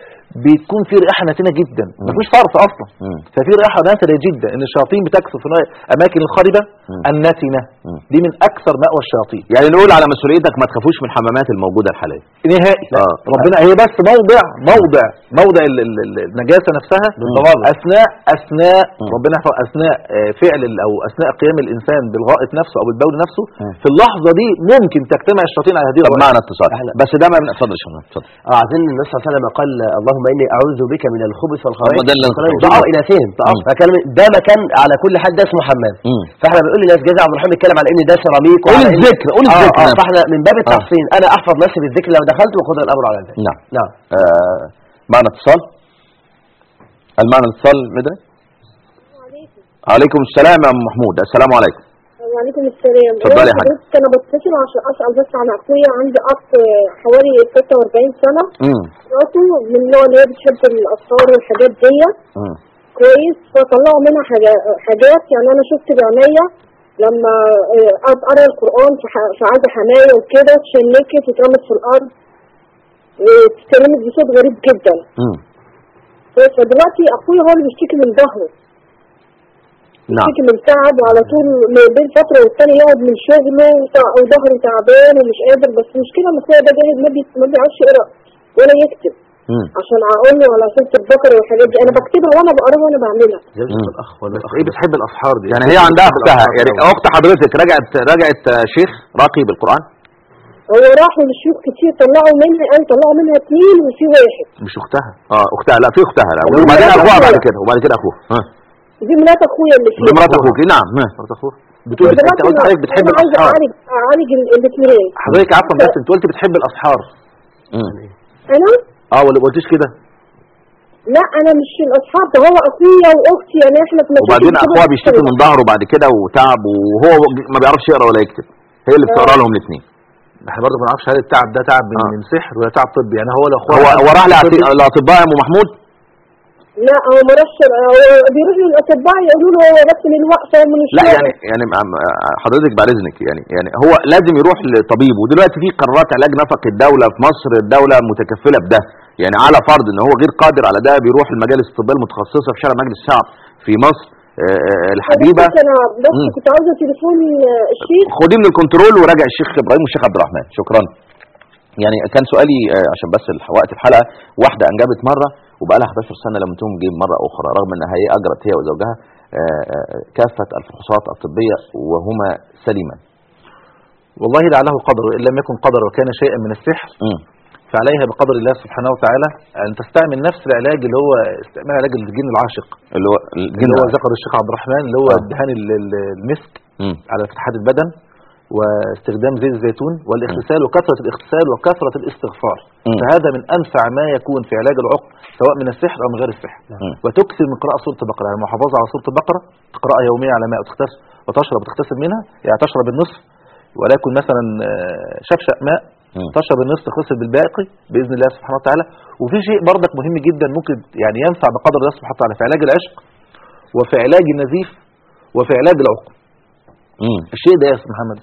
بتكون فيه رائحه نتنه جدا مفيش صرف اصلا مم. ففي رائحه نتنه جدا ان الشياطين بتكثر في الاماكن الخربه مم. النتنه مم. دي من اكثر مأوى الشياطين يعني نقول على مسؤوليتك ما تخافوش من الحمامات الموجوده الحاليا نهائي لا. آه. ربنا هي بس موضع موضع موضع ال- ال- ال- النجاسه نفسها بالضوابط. اثناء اثناء مم. ربنا يحفظ اثناء آه، فعل ال- او اثناء قيام الانسان بالغائط نفسه او بالبول نفسه مم. في اللحظه دي ممكن تجتمع الشياطين على هذه طب الغائط. معنا اتصال أهلا. بس ده ما من اتفضل يا شيخنا اتفضل اه عايزين النبي صلى الله عليه وسلم قال اللهم اني اعوذ بك من الخبث والخبائث هو ده اللي وكلام ده الجن أصل. واناثهم مم. فكلام ده مكان على كل حد ده اسمه حمام مم. فاحنا بنقول للناس جزء عبد الرحمن بيتكلم على ان ده سيراميك قول وعلى إن- الذكر، قول آه، الذكر آه نفسه. فاحنا من باب التحصين انا احفظ نفسي بالذكر لو دخلت وقدر الامر على ذلك نعم نعم آه معنا اتصال هل معنا اتصال مدى عليكم السلام يا ام محمود السلام عليكم وعليكم السلام اتفضلي يا أنا حاج. حضرتك انا بتصل عشان اسال بس عن اخويا عندي اخ حوالي 46 سنه امم مراته من النوع اللي هي بتحب الاسرار والحاجات دي امم كويس فطلعوا منها حاجا- حاجات يعني انا شفت بعينيا لما آه، قرا القران في ح- في عند حمايه وكده اتشنكت واترمت في الارض واتكلمت بصوت غريب جدا امم فدلوقتي اخويا هو اللي بيشتكي من ظهره نعم بيشتكي من تعب وعلى طول ما بين فترة والتانية يقعد من شغله وتع- وظهره تعبان ومش قادر بس المشكلة ان اخويا ده جاهز ما بي- ما بيعرفش يقرا ولا يكتب امم عشان اقول له على سورة البقرة والحاجات دي انا بكتبها وانا بقراها وانا بعملها زوجة مم. الاخ ولا بس الاخ ايه بتحب الاسحار دي يعني هي عندها اختها يعني اخت حضرتك رجعت رجعت آه، شيخ راقي بالقران هو راحوا لشيوخ كتير طلعوا منها قال طلعوا منها اتنين وفي واحد مش اختها اه اختها لا في اختها لا دي وبعدين مرات اخوها بعد أخويا. كده وبعد كده اخوها ها دي مرات اخويا اللي دي فيها مرات اخوك نعم ها. مرات اخوها بتقول بت- انت ودلوقتي قلت أنا- حضرتك بتحب انا عايزه الاسحار اعالج اعالج ال- الاثنين حضرتك عفوا بس انت قلت بتحب الاسحار مم. انا اه ولا ما قلتيش كده لا انا مش الاصحاب ده هو اخويا واختي يعني احنا في مشاكل وبعدين كده اخوها بيشتكي كتير. من ظهره بعد كده وتعب وهو ما بيعرفش يقرا ولا يكتب هي اللي بتقرا لهم الاثنين احنا برضه ما نعرفش هل التعب ده تعب من, آه. من سحر ولا تعب طبي يعني هو لو اخوها هو هو راح طبي- لأعت- لاطباء يا ام محمود لا هو مرش هو بيروح للاطباء يقولوا له هو بس من الوقفه ومن لا الشغل. يعني يعني مع- حضرتك بعد اذنك يعني يعني هو لازم يروح لطبيب ودلوقتي في قرارات علاج نفق الدوله في مصر الدوله متكفله بده يعني على فرض ان هو غير قادر على ده بيروح المجالس الطبيه المتخصصه في شارع مجلس الشعب في مصر آه، آه، الحبيبه حضرتك انا بس مم. كنت عاوزه تليفون آه، الشيخ خديه من الكنترول وراجع الشيخ ابراهيم والشيخ عبد الرحمن شكرا يعني كان سؤالي آه، عشان بس الح- وقت الحلقه واحده انجبت مره وبقى لها 11 سنه لم تنجب مره اخرى رغم انها هي اجرت هي وزوجها آه، آه، كافه الفحوصات الطبيه وهما سليما والله لعله قدر وان لم يكن قدر وكان شيئا من السحر مم. فعليها بقدر الله سبحانه وتعالى ان تستعمل نفس العلاج اللي هو استعمال علاج الجن العاشق اللي هو اللي هو ذكر الشيخ عبد الرحمن اللي هو آه. دهان ال- ال- المسك مم. على فتحات البدن واستخدام زيت الزيتون والاغتسال وكثرة الاغتسال وكثرة الاستغفار مم. فهذا من أنفع ما يكون في علاج العقم سواء من السحر أو من غير السحر مم. وتكثر من قراءة سورة البقرة يعني المحافظة على سورة البقرة تقرأها يوميا على ماء وتغتسل وتشرب وتغتسل منها يعني تشرب النصف ولكن مثلا آه، شفشق ماء مم. تشرب النصف تغتسل بالباقي بإذن الله سبحانه وتعالى وفي شيء برضك مهم جدا ممكن يعني ينفع بقدر الله سبحانه وتعالى في علاج العشق وفي علاج النزيف وفي علاج العقم مم. الشيء ده يا استاذ محمد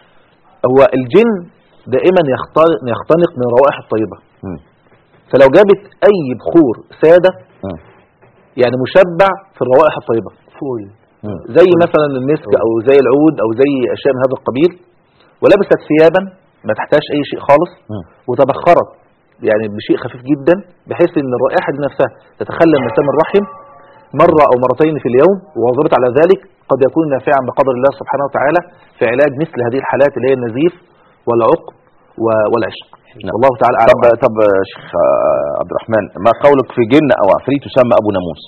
هو الجن دائما يختار- يختنق من الروائح الطيبة مم. فلو جابت اي بخور سادة مم. يعني مشبع في الروائح الطيبة فول مم. زي مثلا المسك او زي العود او زي اشياء من هذا القبيل ولبست ثيابا ما تحتاجش اي شيء خالص مم. وتبخرت يعني بشيء خفيف جدا بحيث ان الرائحه دي نفسها تتخلى مسام الرحم مره او مرتين في اليوم وواظبت على ذلك قد يكون نافعا بقدر الله سبحانه وتعالى في علاج مثل هذه الحالات اللي هي النزيف والعقم و- والعشق نعم. والله تعالى طب اعلم طب آه، شيخ آه، عبد الرحمن ما قولك في جن او عفريت يسمى ابو ناموس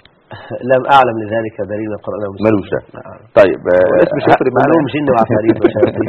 لم اعلم لذلك دليل من القران والسنة. ملوش ده نعم. طيب آه، الاسم مش هيفرق معانا معلوم جن وعفاريت وشياطين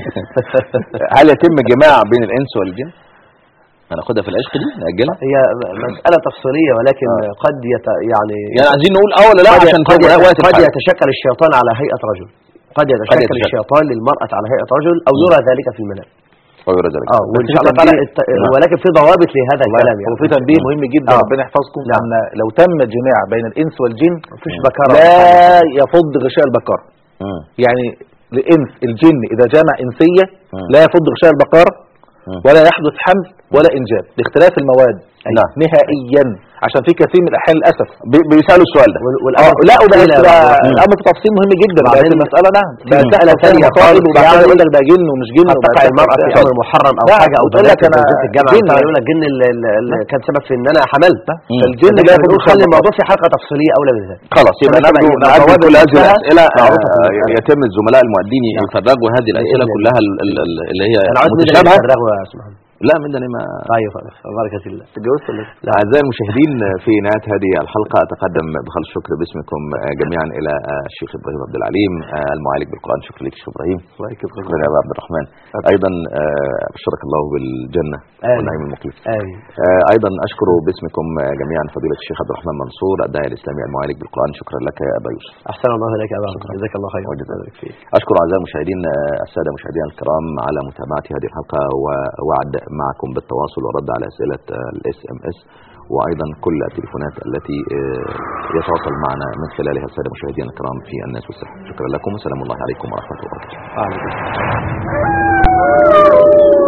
هل يتم جماع بين الانس والجن هناخدها في العشق دي نأجلها هي مسألة تفصيلية ولكن آه. قد يت... يعني يعني عايزين نقول اه ولا لا قد, عشان قد, تبقى يت... وقت قد الحلقة. يتشكل الشيطان على هيئة رجل قد يتشكل يتشكل. الشيطان للمرأة على هيئة رجل أو يرى ذلك في المنام غير ذلك اه وإن بس شاء في الله تعالى تنبيه. الت... نعم. ولكن في ضوابط لهذا الكلام يعني وفي تنبيه مهم جدا آه. ربنا يحفظكم نعم. ان لو تم الجماع بين الانس والجن مفيش بكرة لا يفض غشاء البقرة مم. يعني الانس الجن اذا جمع انسيه مم. لا يفض غشاء البقره مم. ولا يحدث حمل ولا انجاب باختلاف المواد نعم. نهائيا عشان في كثير من الاحيان للاسف بي- بيسالوا السؤال ده وال- آه والأمر لا وبقت تفصيل يا بقى رب. الامر في تفصيل مهم جدا بقت وبعدين- المساله نعم بقت مم. مساله ثانيه خالص خالص وبعد كده يعني يقول لك ده جن ومش جن قد تقع وبقت- المرأة في أمر محرم أو لا، حاجة أو وتقول لك بنات أنا في الجامعة جن بتاع يعني. يقول لك جن اللي, اللي كان سبب في إن أنا حملت مم. فالجن لكن لا بنقول يفضل خلي غشاء الموضوع في حلقة تفصيلية أولى من ذلك خلاص يبقى عشان نرجو يبقى نرجو ضوابط كل هذه نفسها الاسئله معروفة في آه، المسألة. يتم الزملاء المؤدين يفرغوا هذه الاسئله بإذن كلها ال- ال- ال- اللي هي أنا عاوز منك متشابهه تفرغوا يا أسمع لا من ده أنا ما طيب خلاص بركة الله تتجوزت ولا لسه؟ أعزائي المشاهدين في نهاية هذه الحلقة أتقدم بخالص الشكر باسمكم آه، جميعا إلى آه، الشيخ إبراهيم عبد العليم آه، المعالج بالقرآن شكرا لك شيخ إبراهيم الله يكرمك. شكرا يا أبا عبد الرحمن أيضا آه، أبشرك الله بالجنة آمين. والنعيم المقيم آمين آه، أيضا أشكر باسمكم آه، جميعا فضيلة الشيخ عبد الرحمن منصور الداعية الإسلامي المعالج بالقرآن شكرا لك يا أبا يوسف أحسن الله إليك يا أبا عمرو. جزاك الله خيرا وجزاك الله خير. أشكر أعزائي المشاهدين آه، السادة مشاهدينا الكرام على متابعة هذه الحلقة ووعد معكم بالتواصل والرد على أسئلة الاس ام اس وأيضا كل التليفونات التي آه، يتواصل معنا من خلالها السادة مشاهدينا الكرام في الناس والسحر شكرا لكم وسلام الله عليكم ورحمة الله وبركاته آمين